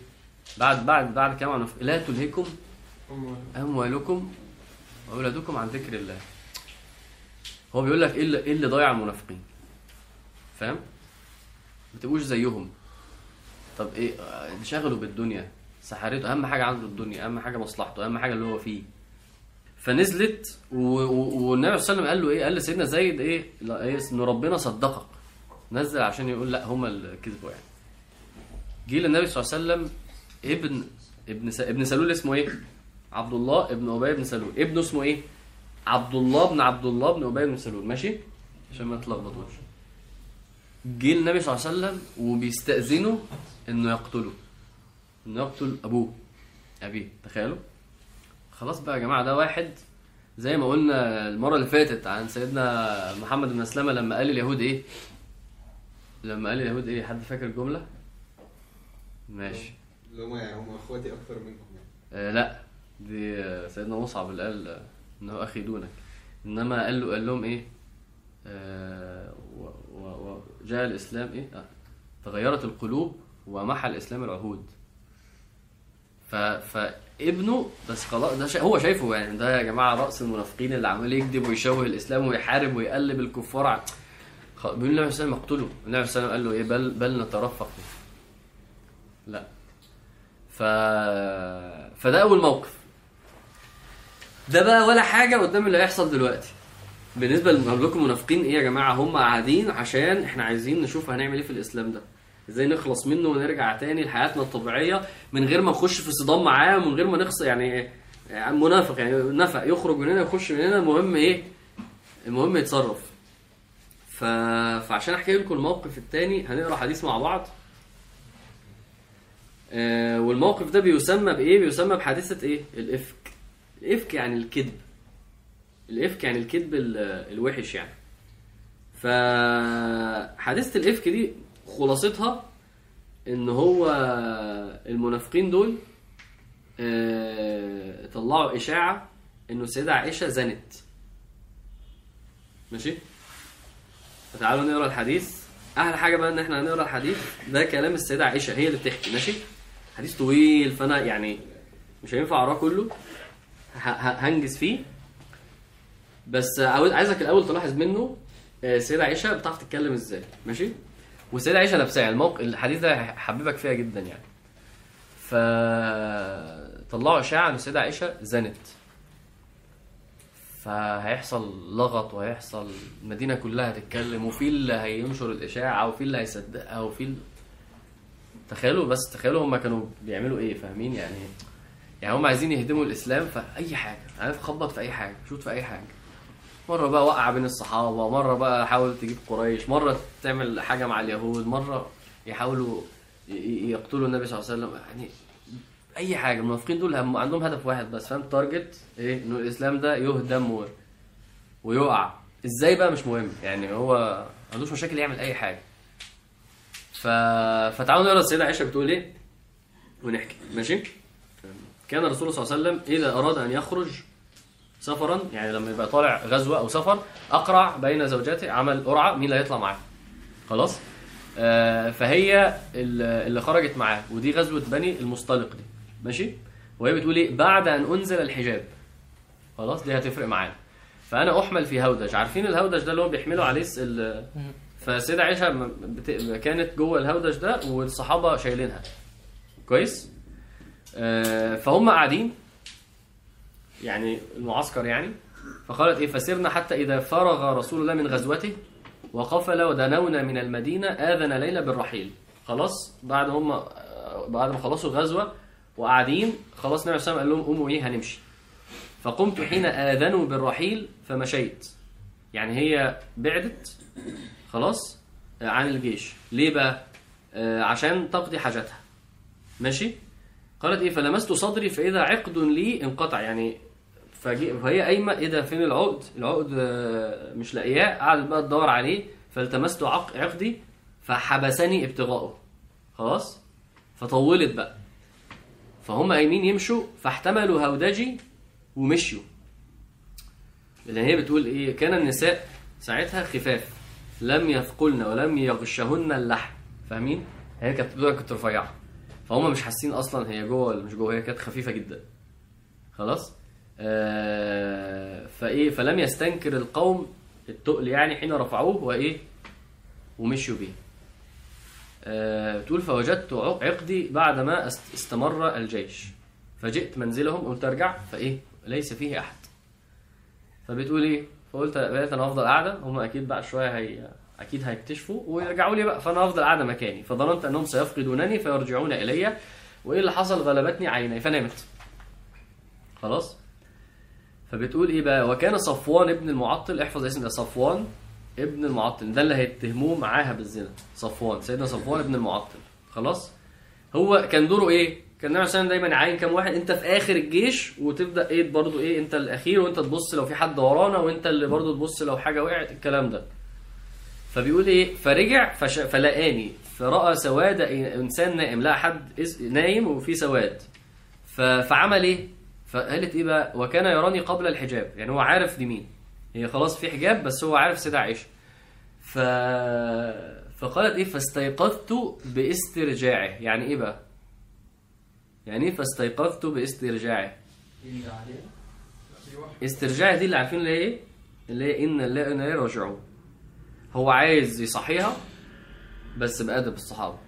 بعد بعد بعد كلام عن المنافقين لا تلهكم اموالكم واولادكم عن ذكر الله هو بيقول لك ايه اللي, إيه اللي ضيع المنافقين فاهم ما تبقوش زيهم طب ايه آه، انشغلوا بالدنيا سحرته اهم حاجه عنده الدنيا اهم حاجه مصلحته اهم حاجه اللي هو فيه فنزلت و- و- والنبي صلى الله عليه وسلم قال له ايه قال لسيدنا زيد ايه لا ايه ان ربنا صدقك نزل عشان يقول لا هم اللي كذبوا يعني جه للنبي صلى الله عليه وسلم ابن ابن س... ابن سلول اسمه ايه عبد الله ابن ابي بن سلول ابنه اسمه ايه عبد الله بن عبد الله بن ابي بن سلول ماشي عشان ما تلخبطوش جه النبي صلى الله عليه وسلم وبيستأذنه انه يقتله انه يقتل ابوه ابيه تخيلوا خلاص بقى يا جماعه ده واحد زي ما قلنا المره اللي فاتت عن سيدنا محمد بن مسلمه لما قال اليهود ايه لما قال اليهود ايه حد فاكر الجمله ماشي اللي هم يعني هم اخواتي اكتر منكم يعني آه لا دي آه، سيدنا مصعب اللي قال آه، انه اخي دونك انما قال له قال لهم ايه آه و- و- وجاء الاسلام ايه آه تغيرت القلوب ومحى الاسلام العهود ف فابنه بس خلاص ده شيء هو شايفه يعني ده يا جماعه راس المنافقين اللي عمال يكذب ويشوه الاسلام ويحارب ويقلب الكفار ع- خ- بيقول النبي صلى الله عليه وسلم اقتله النبي صلى الله عليه وسلم قال له ايه بل بل نترفق به لا ف... فده اول موقف ده بقى ولا حاجه قدام اللي هيحصل دلوقتي بالنسبه لكم المنافقين ايه يا جماعه هم قاعدين عشان احنا عايزين نشوف هنعمل ايه في الاسلام ده ازاي نخلص منه ونرجع تاني لحياتنا الطبيعيه من غير ما نخش في صدام معاه ومن غير ما نخسر يعني يعني منافق يعني نفق يخرج من هنا يخش من هنا المهم ايه المهم يتصرف ف... فعشان احكي لكم الموقف التاني هنقرا حديث مع بعض آه، والموقف ده بيسمى بايه بيسمى بحادثه ايه الافك الافك يعني الكذب الافك يعني الكذب ال- الوحش يعني فحادثه الافك دي خلاصتها ان هو المنافقين دول آه، طلعوا اشاعه انه السيده عائشه زنت ماشي فتعالوا نقرا الحديث احلى حاجه بقى ان احنا هنقرا الحديث ده كلام السيده عائشه هي اللي بتحكي ماشي حديث طويل فانا يعني مش هينفع اقراه كله ه- ه- هنجز فيه بس عاوز عايزك الاول تلاحظ منه آه، السيده عائشه بتعرف تتكلم ازاي ماشي والسيده عائشه نفسها يعني الموقف الحديث ده هيحببك فيها جدا يعني ف طلعوا اشاعه ان السيده عائشه زنت فهيحصل لغط وهيحصل المدينه كلها هتتكلم وفي اللي هينشر الاشاعه وفي اللي هيصدقها وفي اللي... تخيلوا بس تخيلوا هم كانوا بيعملوا ايه فاهمين يعني يعني هم عايزين يهدموا الاسلام في اي حاجه عارف خبط في اي حاجه شوت في اي حاجه مره بقى وقع بين الصحابه مره بقى حاول تجيب قريش مره تعمل حاجه مع اليهود مره يحاولوا ي- ي- يقتلوا النبي صلى الله عليه وسلم يعني اي حاجه المنافقين دول هم عندهم هدف واحد بس فاهم تارجت ايه انه الاسلام ده يهدم و... ويقع ازاي بقى مش مهم يعني هو ما عندوش مشاكل يعمل اي حاجه ف... فتعالوا نقرا السيده عائشه بتقول ايه ونحكي ماشي كان الرسول صلى الله عليه وسلم اذا اراد ان يخرج سفرا يعني لما يبقى طالع غزوه او سفر اقرع بين زوجاته عمل قرعه مين اللي هيطلع معاه خلاص آه فهي ال- اللي خرجت معاه ودي غزوه بني المصطلق دي ماشي وهي بتقول ايه بعد ان انزل الحجاب خلاص دي هتفرق معانا فانا احمل في هودج عارفين الهودج ده اللي هو بيحملوا عليه س- ال- فالسيده عائشه م- بت... كانت جوه الهودج ده والصحابه شايلينها كويس آه فهم قاعدين يعني المعسكر يعني فقالت ايه فسرنا حتى اذا فرغ رسول الله من غزوته وقفل ودنونا من المدينه اذن ليلى بالرحيل خلاص بعد هم بعد ما خلصوا الغزوه وقاعدين خلاص النبي صلى الله عليه وسلم قال لهم قوموا ايه هنمشي فقمت حين اذنوا بالرحيل فمشيت يعني هي بعدت خلاص آه، عن الجيش ليه بقى آه، عشان تقضي حاجتها ماشي قالت ايه فلمست صدري فاذا عقد لي انقطع يعني فجي فهي قايمه ايه ده فين العقد العقد آه، مش لاقياه قعدت بقى تدور عليه فالتمست عق- عقدي فحبسني ابتغاؤه خلاص فطولت بقى فهم قايمين يمشوا فاحتملوا هودجي ومشيوا اللي هي بتقول ايه كان النساء ساعتها خفاف لم يثقلن ولم يغشهن اللحم فاهمين هي كانت بتقول أنا كنت رفيعه فهم مش حاسين اصلا هي جوه ولا مش جوه هي كانت خفيفه جدا خلاص آه فايه فلم يستنكر القوم التقل يعني حين رفعوه وايه ومشوا بيه آه بتقول فوجدت عق- عقدي بعدما است- استمر الجيش فجئت منزلهم قلت ارجع فايه ليس فيه احد فبتقول ايه فقلت بقيت انا افضل قاعده هم اكيد بعد شويه هي اكيد هيكتشفوا ويرجعوا لي بقى فانا افضل قاعده مكاني فظننت انهم سيفقدونني فيرجعون الي وايه اللي حصل غلبتني عيني فنمت خلاص فبتقول ايه بقى وكان صفوان ابن المعطل احفظ اسم ده صفوان ابن المعطل ده اللي هيتهموه معاها بالزنا صفوان سيدنا صفوان ابن المعطل خلاص هو كان دوره ايه كان النبي صلى الله عليه وسلم دايما يعين كام واحد انت في اخر الجيش وتبدا ايه برضو ايه انت الاخير وانت تبص لو في حد ورانا وانت اللي برضو تبص لو حاجه وقعت الكلام ده فبيقول ايه فرجع فش... فلقاني فراى سواد انسان نائم لا حد إس- نايم وفي سواد ف... فعمل ايه فقالت ايه بقى وكان يراني قبل الحجاب يعني هو عارف دي مين هي خلاص في حجاب بس هو عارف سيدة عائشة ف... فقالت ايه فاستيقظت باسترجاعه يعني ايه بقى يعني ايه فاستيقظت باسترجاعه استرجاع دي اللي عارفين اللي هي ايه اللي هي ان لا ان راجعون هو عايز يصحيها بس بأدب الصحابة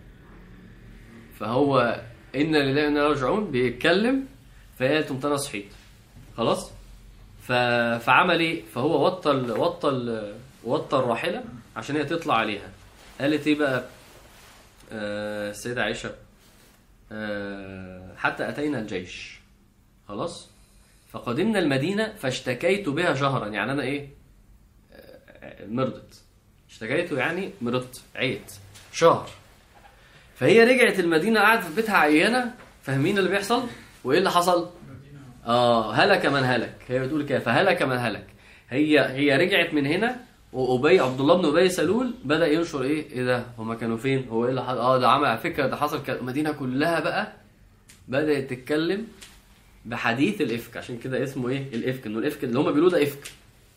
فهو إن لله إنا راجعون بيتكلم فهي قالت أنا صحيت خلاص ف... فعمل إيه فهو وطل وطل وطل الراحلة عشان هي تطلع عليها قالت إيه بقى آه، السيدة عائشة آه، حتى أتينا الجيش خلاص فقدمنا المدينة فاشتكيت بها شهرا يعني أنا إيه آه، مرضت اشتكيته يعني مرضت عيت شهر فهي رجعت المدينة قعدت في بيتها عيانة فاهمين اللي بيحصل وايه اللي حصل اه هلك من هلك هي بتقول كده فهلك من هلك هي هي رجعت من هنا وابي عبد الله بن ابي سلول بدا ينشر ايه ايه ده هما كانوا فين هو ايه اللي حصل اه ده عمل على فكره ده حصل كده المدينه كلها بقى بدات تتكلم بحديث الافك عشان كده اسمه ايه الافك انه الافك اللي هما بيقولوا ده افك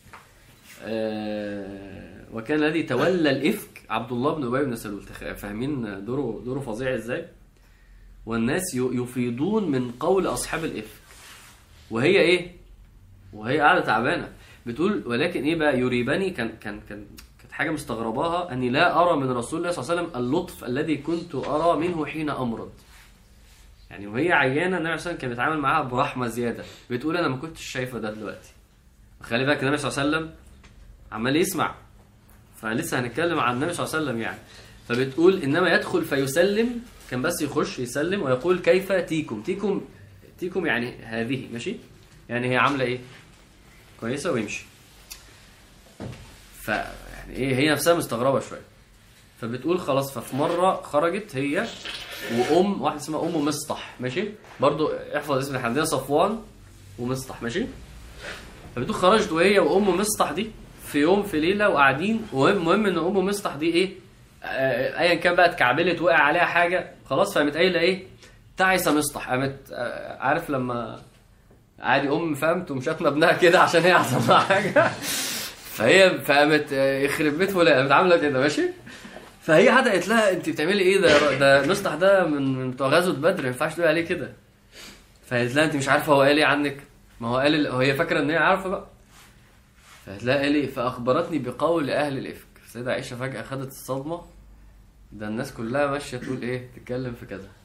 آه، وكان الذي تولى الافك عبد الله بن ابي بن سلول تخ- فاهمين دوره دوره فظيع ازاي والناس ي- يفيضون من قول اصحاب الافك وهي ايه وهي قاعده تعبانه بتقول ولكن ايه بقى يريبني كان كان كان كانت حاجه مستغرباها اني لا ارى من رسول الله صلى الله عليه وسلم اللطف الذي كنت ارى منه حين امرض يعني وهي عيانه النبي صلى الله عليه وسلم كان بيتعامل معاها برحمه زياده بتقول انا ما كنتش شايفه ده دلوقتي خلي بالك النبي صلى الله عليه وسلم عمال يسمع فلسه هنتكلم عن النبي صلى الله عليه وسلم يعني فبتقول انما يدخل فيسلم كان بس يخش يسلم ويقول كيف تيكم تيكم تيكم يعني هذه ماشي يعني هي عامله ايه كويسه ويمشي ف يعني ايه هي نفسها مستغربه شويه فبتقول خلاص ففي مره خرجت هي وام واحده اسمها ام مسطح ماشي برضو احفظ اسم احنا عندنا صفوان ومسطح ماشي فبتقول خرجت وهي وام مسطح دي في يوم في ليله وقاعدين ومهم ان ام مسطح دي ايه آه، ايا كان بقى اتكعبلت وقع عليها حاجه خلاص فقامت قايله ايه تعس مسطح قامت آه، عارف لما عادي ام فاهم تقوم شاتمه ابنها كده عشان هي حصل لها حاجه فهي فقامت آه، يخرب بيت فلان قامت عامله كده ماشي فهي قاعده قالت لها انت بتعملي ايه ده ده مسطح ده من من بتوع غزوه بدر ما ينفعش تقولي عليه كده فقالت لها انت مش عارفه هو قال ايه عنك ما هو قال هي فاكره ان هي عارفه بقى فهتلاقي لي فاخبرتني بقول اهل الافك السيده عائشه فجاه خدت الصدمه ده الناس كلها ماشيه تقول ايه تتكلم في كذا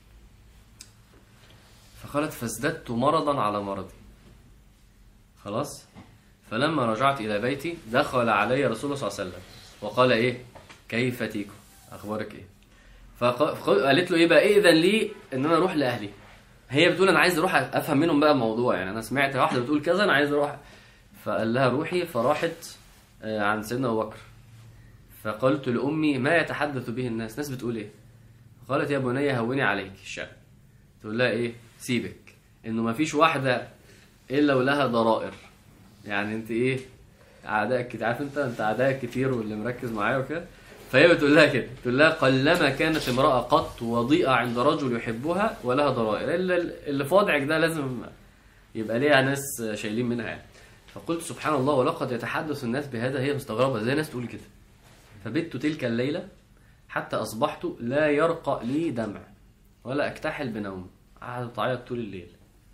فقالت فازددت مرضا على مرضي خلاص فلما رجعت الى بيتي دخل علي رسول الله صلى الله عليه وسلم وقال ايه كيف تيكو اخبارك ايه فق- فقالت له ايه بقى اذن لي ان انا اروح لاهلي هي بتقول انا عايز اروح افهم منهم بقى الموضوع يعني انا سمعت واحده بتقول كذا انا عايز اروح فقال لها روحي فراحت آه، عن سيدنا ابو بكر فقلت لامي ما يتحدث به الناس الناس بتقول ايه قالت يا بني هوني عليك الشأن تقول لها ايه سيبك انه ما فيش واحده الا ولها ضرائر يعني انت ايه اعدائك كتير عارف انت انت اعدائك كتير واللي مركز معايا وكده فهي بتقول لها كده تقول لها قلما كانت امراه قط وضيئه عند رجل يحبها ولها ضرائر الا اللي في وضعك ده لازم يبقى ليها ناس شايلين منها يعني فقلت سبحان الله ولقد يتحدث الناس بهذا هي مستغربه ازاي الناس تقول كده فبت تلك الليله حتى اصبحت لا يرقى لي دمع ولا اكتحل بنوم قعدت تعيط طول الليل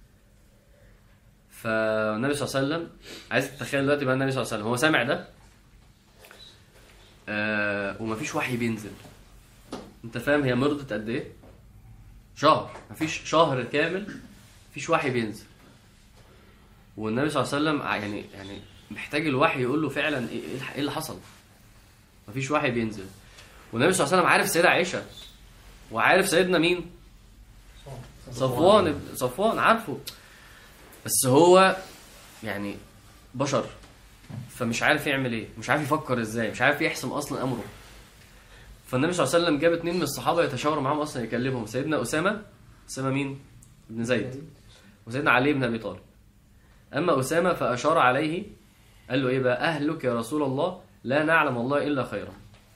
فالنبي صلى الله عليه وسلم عايز تتخيل دلوقتي بقى النبي صلى الله عليه وسلم هو سامع ده آه ومفيش وحي بينزل انت فاهم هي مرضت قد ايه شهر مفيش شهر كامل مفيش وحي بينزل والنبي صلى الله عليه وسلم ع- يعني يعني محتاج الوحي يقول له فعلا ايه إيه الح- إيه اللي حصل مفيش وحي بينزل والنبي صلى الله عليه وسلم عارف سيدة عائشة وعارف سيدنا مين صفوان صفوان عارفه بس هو يعني بشر فمش عارف يعمل ايه مش عارف يفكر ازاي مش عارف يحسم اصلا امره فالنبي صلى الله عليه وسلم جاب اتنين من الصحابه يتشاوروا معاهم اصلا يكلمهم سيدنا اسامه اسامه مين ابن زيد وسيدنا علي بن ابي طالب اما اسامه فاشار عليه قال له ايه بقى اهلك يا رسول الله لا نعلم الله الا خيرا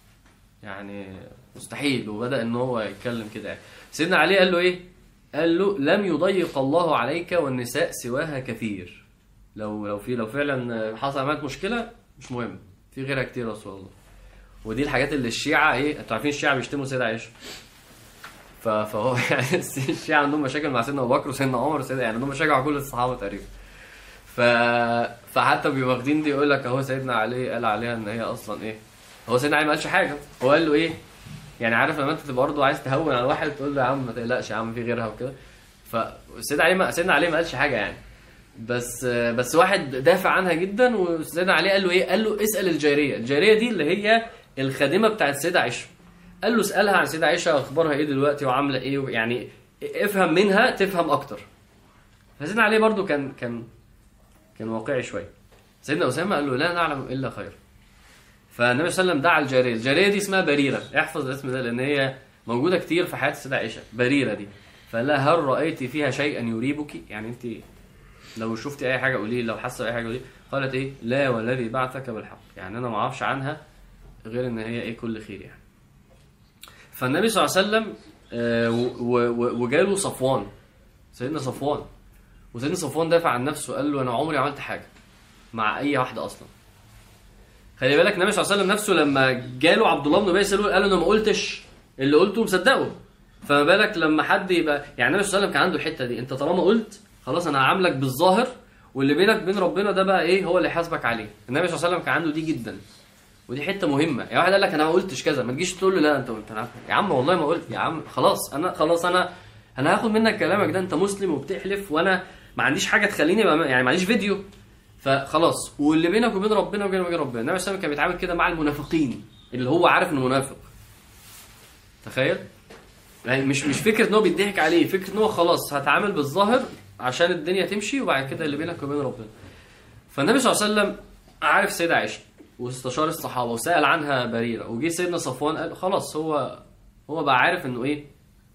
يعني مستحيل وبدا ان هو يتكلم كده يعني سيدنا علي قال له ايه قال له لم يضيق الله عليك والنساء سواها كثير لو لو في لو فعلا حصل عملت مشكله مش مهم في غيرها كتير يا رسول الله ودي الحاجات اللي الشيعه ايه انتوا عارفين الشيعه بيشتموا سيدة عائشه ف- فهو يعني الشيعه عندهم مشاكل مع سيدنا ابو بكر وسيدنا عمر وسيدنا يعني عندهم مشاكل مع كل الصحابه تقريبا ف فحتى بيبقوا واخدين دي يقول لك اهو سيدنا علي قال عليها ان هي اصلا ايه هو سيدنا علي ما قالش حاجه هو قال له ايه يعني عارف لما انت تبقى برضه عايز تهون على واحد تقول له يا عم ما تقلقش يا عم في غيرها وكده فسيدنا علي ما سيدنا علي ما قالش حاجه يعني بس بس واحد دافع عنها جدا وسيدنا علي قال له ايه قال له اسال الجاريه الجاريه دي اللي هي الخادمه بتاعت السيده عائشه قال له اسالها عن السيده عائشه اخبارها ايه دلوقتي وعامله ايه يعني افهم منها تفهم اكتر فسيدنا علي برضو كان كان كان واقعي شويه سيدنا اسامه قال له لا نعلم الا خير فالنبي صلى الله عليه وسلم دعا الجاريه الجاريه دي اسمها بريره احفظ الاسم ده لان هي موجوده كتير في حياه السيده عائشه بريره دي فقال لها هل رايت فيها شيئا يريبك يعني انت لو شفتي اي حاجه قولي لي، لو حاسه اي حاجه قولي لي. قالت ايه لا والذي بعثك بالحق يعني انا ما اعرفش عنها غير ان هي ايه كل خير يعني فالنبي صلى الله عليه وسلم آه، و- و- و- وجاله صفوان سيدنا صفوان وسيدنا صفوان دافع عن نفسه قال له انا عمري عملت حاجه مع اي واحده اصلا خلي بالك النبي صلى الله عليه وسلم نفسه لما جاله عبد الله بن ابي سلول قال له انا ما قلتش اللي قلته مصدقه فما بالك لما حد يبقى يعني النبي صلى الله عليه وسلم كان عنده الحته دي انت طالما قلت خلاص انا هعاملك بالظاهر واللي بينك وبين ربنا ده بقى ايه هو اللي يحاسبك عليه النبي صلى الله عليه وسلم كان عنده دي جدا ودي حته مهمه يعني واحد قال لك انا ما قلتش كذا ما تجيش تقول له لا انت قلت انا عارف. يا عم والله ما قلت يا عم خلاص انا خلاص انا انا هاخد منك كلامك ده انت مسلم وبتحلف وانا ما عنديش حاجه تخليني بقى يعني ما عنديش فيديو فخلاص واللي بينك وبين ربنا وبينك وبين ربنا النبي صلى الله عليه وسلم كان بيتعامل كده مع المنافقين اللي هو عارف انه منافق تخيل يعني مش مش فكره ان هو بيضحك عليه فكره ان هو خلاص هتعامل بالظاهر عشان الدنيا تمشي وبعد كده اللي بينك وبين ربنا فالنبي صلى الله عليه وسلم عارف السيدة عائشة واستشار الصحابة وسأل عنها بريرة وجي سيدنا صفوان قال خلاص هو هو بقى عارف انه ايه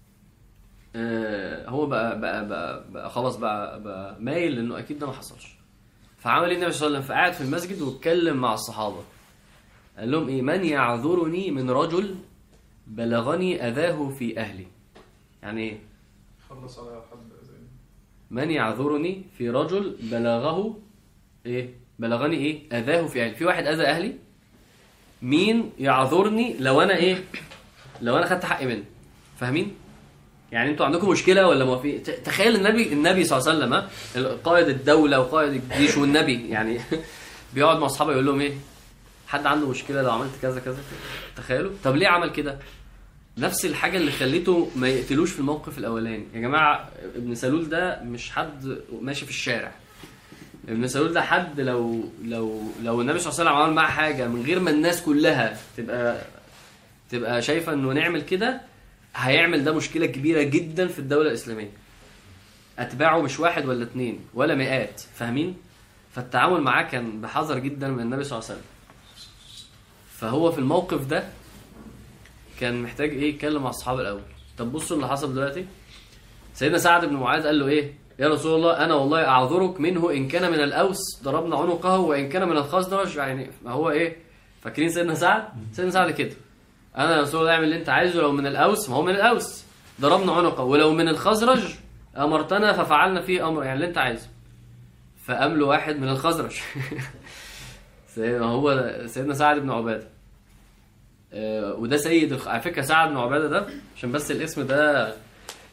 آه هو بقى بقى, بقى, بقى خلاص بقى, بقى مايل انه اكيد ده ما حصلش فعمل ايه النبي صلى الله عليه وسلم فقعد في المسجد واتكلم مع الصحابة قال لهم ايه من يعذرني من رجل بلغني اذاه في اهلي يعني ايه خلص على حد زي من يعذرني في رجل بلغه ايه بلغني ايه اذاه في اهلي في واحد اذى اهلي مين يعذرني لو انا ايه لو انا خدت حقي منه فاهمين يعني انتوا عندكم مشكله ولا موافقين ت- تخيل النبي النبي صلى الله عليه وسلم ها؟ قائد الدوله وقائد الجيش والنبي يعني بيقعد مع اصحابه يقول لهم ايه حد عنده مشكله لو عملت كذا كذا تخيلوا طب ليه عمل كده نفس الحاجه اللي خليته ما يقتلوش في الموقف الاولاني يا جماعه ابن سلول ده مش حد ماشي في الشارع ابن سلول ده حد لو لو لو النبي صلى الله عليه وسلم عمل معاه حاجه من غير ما الناس كلها تبقى تبقى شايفه انه نعمل كده هيعمل ده مشكله كبيره جدا في الدوله الاسلاميه اتباعه مش واحد ولا اتنين ولا مئات فاهمين فالتعامل معاه كان بحذر جدا من النبي صلى الله عليه وسلم فهو في الموقف ده كان محتاج ايه يتكلم مع الصحابه الاول طب بصوا اللي حصل دلوقتي سيدنا سعد بن معاذ قال له ايه يا رسول الله انا والله اعذرك منه ان كان من الاوس ضربنا عنقه وان كان من الخزرج يعني ما هو ايه فاكرين سيدنا سعد سيدنا سعد كده انا يا رسول الله اعمل اللي انت عايزه لو من الاوس ما هو من الاوس ضربنا عنقه ولو من الخزرج امرتنا ففعلنا فيه امر يعني اللي انت عايزه فقام له واحد من الخزرج سيدنا هو سيدنا سعد بن عباده آه، وده سيد الخ... على فكره سعد بن عباده ده عشان بس الاسم ده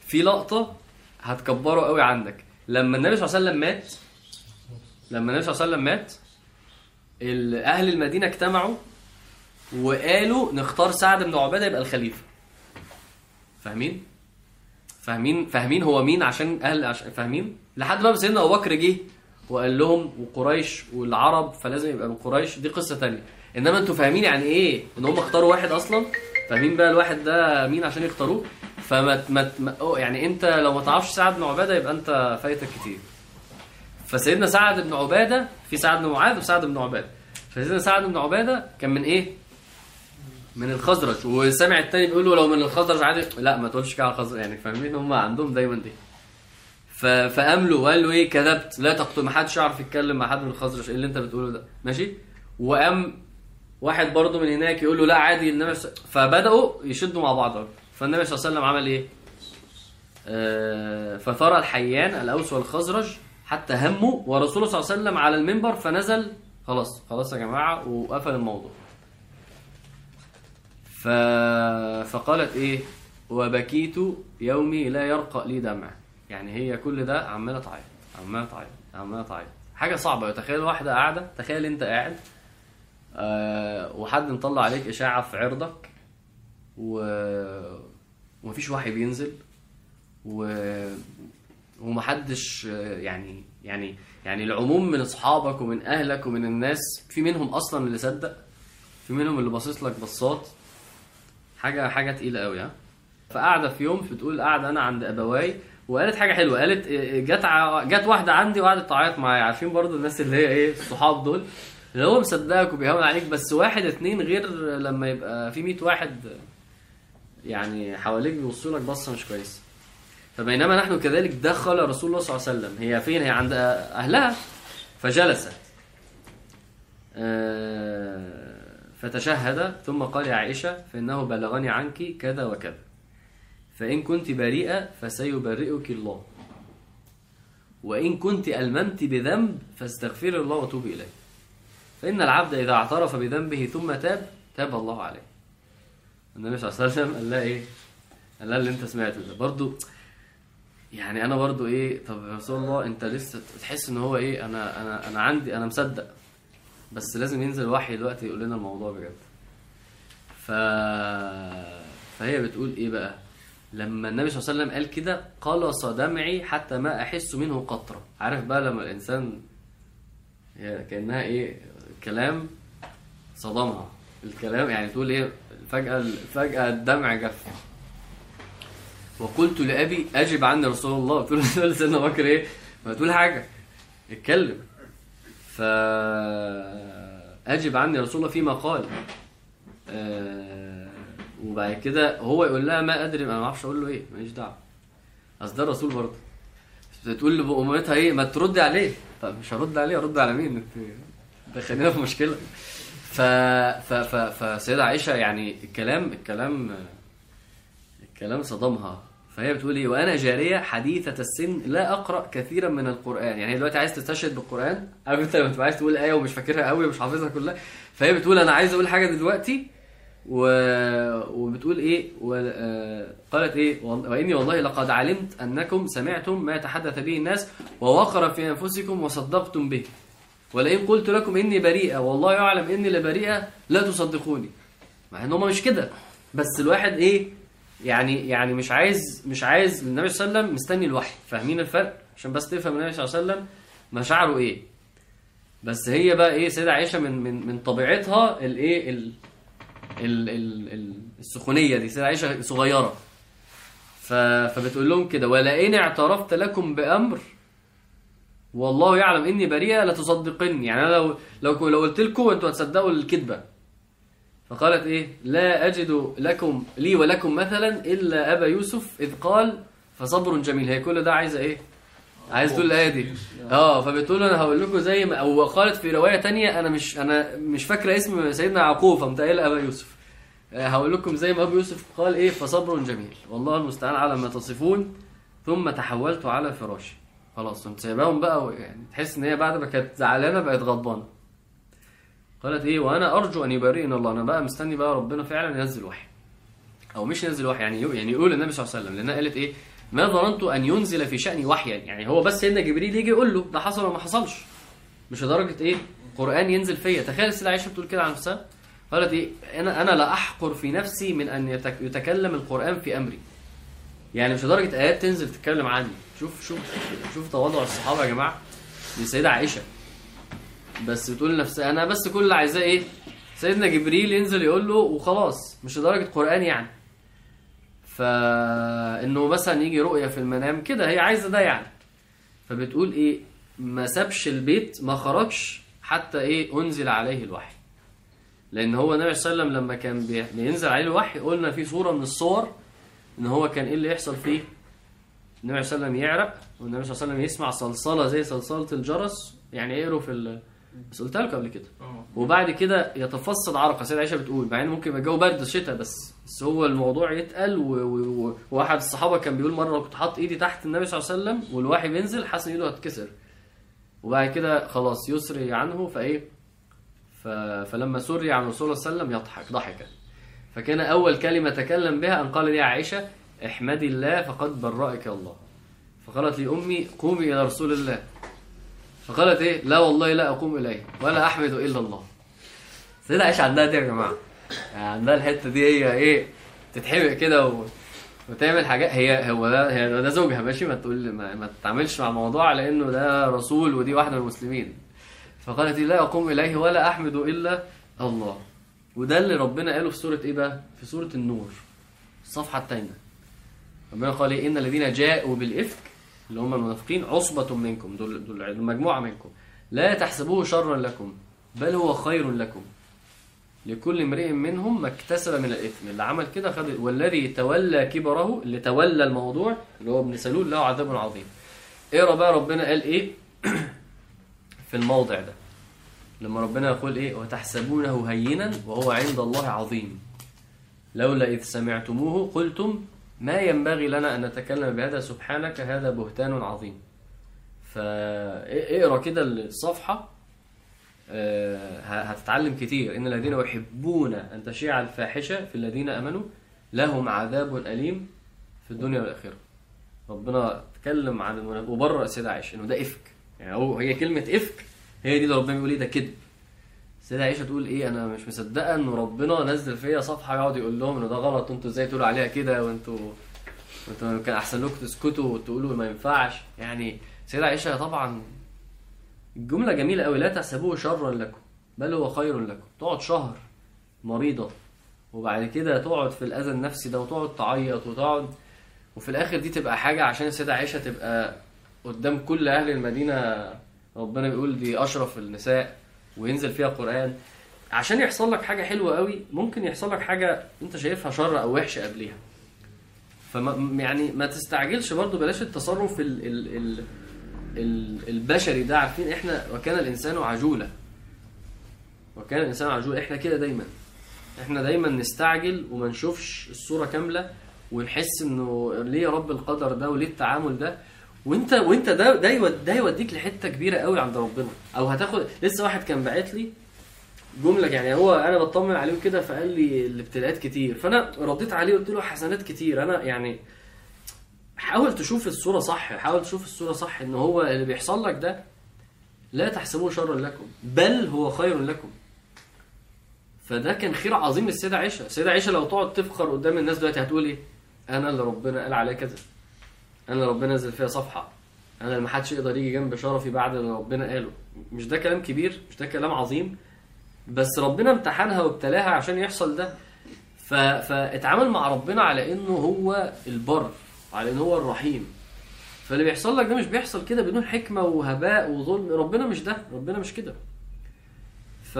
في لقطه هتكبره قوي عندك لما النبي صلى الله عليه وسلم مات لما النبي صلى الله عليه وسلم مات ال- اهل المدينه اجتمعوا وقالوا نختار سعد بن عباده يبقى الخليفه فاهمين فاهمين فاهمين هو مين عشان اهل عشان فاهمين لحد ما سيدنا ابو بكر جه وقال لهم وقريش والعرب فلازم يبقى من قريش دي قصه تانية انما انتوا فاهمين يعني ايه ان هم اختاروا واحد اصلا فاهمين بقى الواحد ده مين عشان يختاروه فما ما ما- أو يعني انت لو ما تعرفش سعد بن عباده يبقى انت فايتك كتير فسيدنا سعد بن عباده في سعد بن معاذ وسعد بن عباده فسيدنا سعد بن عباده كان من ايه من الخزرج وسامع التاني بيقول له لو من الخزرج عادي لا ما تقولش كده على الخزرج يعني فاهمين هم عندهم دايما دي ف... فقام له وقال له ايه كذبت لا تقتل ما حدش يعرف يتكلم مع حد من الخزرج ايه اللي انت بتقوله ده ماشي وقام واحد برضه من هناك يقول له لا عادي النبي ص... فبداوا يشدوا مع بعض فالنبي صلى الله عليه وسلم عمل ايه آه فثار الحيان الاوس والخزرج حتى هموا ورسوله صلى الله عليه وسلم على المنبر فنزل خلاص خلاص يا جماعه وقفل الموضوع ف... فقالت ايه وبكيت يومي لا يرقى لي دمع يعني هي كل ده عماله تعيط عماله تعيط عماله تعيط حاجه صعبه تخيل واحده قاعده تخيل انت قاعد آه وحد مطلع عليك اشاعه في عرضك و... ومفيش وحي بينزل و... ومحدش آه، يعني يعني يعني العموم من اصحابك ومن اهلك ومن الناس في منهم اصلا اللي صدق في منهم اللي باصص لك بصات حاجه حاجه تقيله قوي ها فقاعده في يوم بتقول قاعده انا عند ابواي وقالت حاجه حلوه قالت إيه، جت ع- جت واحده عندي وقعدت تعيط معايا عارفين برضو الناس اللي هي ايه الصحاب دول اللي هو مصدقك وبيهون عليك بس واحد اتنين غير لما يبقى في 100 واحد يعني حواليك بيبصوا لك بصه مش كويسه فبينما نحن كذلك دخل رسول الله صلى الله عليه وسلم هي فين هي عند اهلها فجلست آه، فتشهد ثم قال يا عائشة فإنه بلغني عنك كذا وكذا فإن كنت بريئة فسيبرئك الله وإن كنت ألممت بذنب فاستغفر الله وتوبي إليه فإن العبد إذا اعترف بذنبه ثم تاب تاب الله عليه النبي صلى الله عليه وسلم قال لها إيه قال لها اللي أنت سمعته ده برضو يعني أنا برضو إيه طب يا رسول الله أنت لسه تحس إن هو إيه أنا أنا أنا عندي أنا مصدق بس لازم ينزل وحي دلوقتي يقول لنا الموضوع بجد ف... فهي بتقول ايه بقى لما النبي صلى الله عليه وسلم قال كده قلص دمعي حتى ما احس منه قطره عارف بقى لما الانسان هي كانها ايه كلام صدمها الكلام يعني تقول ايه فجاه فجاه الدمع جف وقلت لابي اجب عني رسول الله بتقول له سيدنا بكر ايه ما تقول حاجه اتكلم فأجب عني رسول الله فيما قال آه، وبعد كده هو يقول لها ما ادري انا ما اعرفش اقول له ايه ماليش دعوه اصل ده الرسول برضه تقول لامتها ايه ما تردي عليه طب مش هرد عليه ارد على مين انت دخلنا في مشكله ف ف ف فسيدة عائشه يعني الكلام الكلام الكلام صدمها فهي بتقول ايه وانا جاريه حديثه السن لا اقرا كثيرا من القران يعني هي دلوقتي عايز تستشهد بالقران عارف انت لما تبقى عايز تقول ايه ومش فاكرها قوي ومش حافظها كلها فهي بتقول انا عايز اقول حاجه دلوقتي و... وبتقول ايه و... آه، قالت ايه وال- واني والله لقد علمت انكم سمعتم ما يتحدث به الناس ووقر في انفسكم وصدقتم به ولئن قلت لكم اني بريئه والله يعلم اني لبريئه لا تصدقوني مع ان هم مش كده بس الواحد ايه يعني يعني مش عايز مش عايز النبي صلى الله عليه وسلم مستني الوحي فاهمين الفرق عشان بس تفهم النبي صلى الله عليه وسلم مشاعره ايه بس هي بقى ايه سيدة عائشة من من من طبيعتها الايه ال ال ال ال السخونية دي سيدة عائشة صغيرة ف فبتقول لهم كده ولئن اعترفت لكم بأمر والله يعلم اني بريئة لتصدقني يعني انا لو لو لو قلت لكم انتوا هتصدقوا الكذبة فقالت ايه لا اجد لكم لي ولكم مثلا الا ابا يوسف اذ قال فصبر جميل هي كل ده عايزه ايه عايز تقول الايه دي اه فبتقول انا هقول لكم زي ما او قالت في روايه تانية انا مش انا مش فاكره اسم سيدنا يعقوب فمتقال ابا يوسف آه، هقول لكم زي ما ابو يوسف قال ايه فصبر جميل والله المستعان على ما تصفون ثم تحولت على فراشي خلاص قمت سايباهم بقى و- يعني تحس ان هي بعد ما كانت زعلانه بقت غضبانه قالت ايه وانا ارجو ان يبرئني الله انا بقى مستني بقى ربنا فعلا ينزل وحي او مش ينزل وحي يعني يقول يعني يقول النبي صلى الله عليه وسلم لانها قالت ايه ما ظننت ان ينزل في شاني وحيا يعني هو بس سيدنا جبريل يجي يقول له ده حصل ولا ما حصلش مش لدرجه ايه قران ينزل فيا تخيل السيده عائشه بتقول كده عن نفسها قالت ايه انا انا لا احقر في نفسي من ان يتك- يتكلم القران في امري يعني مش لدرجه ايات تنزل تتكلم عني شوف شوف شوف تواضع الصحابه يا جماعه دي السيده عائشه بس بتقول لنفسها انا بس كل اللي عايزاه ايه سيدنا جبريل ينزل يقول له وخلاص مش لدرجه قران يعني فانه مثلا يجي رؤيه في المنام كده هي عايزه ده يعني فبتقول ايه ما سابش البيت ما خرجش حتى ايه انزل عليه الوحي لان هو النبي صلى الله عليه وسلم لما كان بي- بينزل عليه الوحي قلنا في صوره من الصور ان هو كان ايه اللي يحصل فيه النبي صلى الله عليه وسلم يعرق والنبي صلى الله عليه وسلم يسمع صلصله زي صلصله الجرس يعني يقروا في ال... بس قلتها لكم قبل كده اه وبعد كده يتفصد عرقه سيدة عائشه بتقول مع ان ممكن يبقى الجو برد شتاء بس بس هو الموضوع يتقل و... و... و... وواحد الصحابه كان بيقول مره كنت حاطط ايدي تحت النبي صلى الله عليه وسلم والوحي بينزل حاسس ان ايده هتكسر وبعد كده خلاص يسري عنه فايه ف... فلما سري عن الرسول صلى الله عليه وسلم يضحك ضحكا فكان اول كلمه تكلم بها ان قال لي يا عائشه احمدي الله فقد برأك الله فقالت لي امي قومي الى رسول الله فقالت ايه لا والله لا اقوم اليه ولا احمد الا الله سيدة عائشة عندها دي يا جماعة يعني عندها الحتة دي هي ايه تتحرق كده و... وتعمل حاجات هي هو ده هي ده زوجها ماشي ما تقول ما, ما تتعاملش مع الموضوع على انه ده رسول ودي واحدة من المسلمين فقالت لا اقوم اليه ولا احمد الا الله وده اللي ربنا قاله في سورة ايه بقى؟ في سورة النور الصفحة الثانية ربنا قال ايه ان الذين جاءوا بالافك اللي هم المنافقين عصبة منكم دول دول مجموعة منكم لا تحسبوه شرا لكم بل هو خير لكم لكل امرئ منهم ما اكتسب من الاثم اللي عمل كده خد والذي تولى كبره اللي تولى الموضوع اللي هو ابن سلول له عذاب عظيم اقرا بقى ربنا قال ايه في الموضع ده لما ربنا يقول ايه وتحسبونه هينا وهو عند الله عظيم لولا اذ سمعتموه قلتم ما ينبغي لنا ان نتكلم بهذا سبحانك هذا بهتان عظيم فاقرا كده الصفحه آه، هتتعلم كتير ان الذين يحبون ان تشيع الفاحشه في الذين امنوا لهم عذاب اليم في الدنيا والاخره ربنا اتكلم عن المنافق وبرأ السيده عائشه انه ده افك يعني هو هي كلمه افك هي دي اللي ربنا بيقول ايه ده كذب السيده عائشه تقول ايه انا مش مصدقه ان ربنا نزل فيا صفحه يقعد يقول لهم انه ده غلط وانتوا ازاي تقولوا عليها كده وانتوا وانتوا كان احسن لكم تسكتوا وتقولوا ما ينفعش يعني السيده عائشه طبعا الجملة جميلة قوي لا تحسبوه شرا لكم بل هو خير لكم تقعد شهر مريضة وبعد كده تقعد في الأذى النفسي ده وتقعد تعيط وتقعد وفي الآخر دي تبقى حاجة عشان السيدة عائشة تبقى قدام كل أهل المدينة ربنا بيقول دي أشرف النساء وينزل فيها قرآن عشان يحصل لك حاجة حلوة قوي ممكن يحصل لك حاجة أنت شايفها شر أو وحشة قبليها فما يعني ما تستعجلش برضو بلاش التصرف ال ال ال ال- البشري ده عارفين احنا وكان الانسان عجولا وكان الانسان عجولا احنا كده دايما احنا دايما نستعجل وما نشوفش الصوره كامله ونحس انه ليه يا رب القدر ده وليه التعامل ده وانت وانت ده ده يود- ده يوديك لحته كبيره قوي عند ربنا او هتاخد لسه واحد كان باعت لي جمله يعني هو انا بطمن عليه كده فقال لي الابتلاءات كتير فانا رديت عليه قلت له حسنات كتير انا يعني حاول تشوف الصورة صح حاول تشوف الصورة صح ان هو اللي بيحصل لك ده لا تحسبوه شرا لكم بل هو خير لكم فده كان خير عظيم للسيدة عائشة السيدة عائشة لو تقعد تفخر قدام الناس دلوقتي هتقول ايه انا اللي ربنا قال عليا كذا انا اللي ربنا نزل فيها صفحة انا اللي محدش يقدر يجي جنب شرفي بعد اللي ربنا قاله مش ده كلام كبير مش ده كلام عظيم بس ربنا امتحنها وابتلاها عشان يحصل ده ف... فاتعامل مع ربنا على انه هو البر على ان هو الرحيم فاللي بيحصل لك ده مش بيحصل كده بدون حكمه وهباء وظلم ربنا مش ده ربنا مش كده ف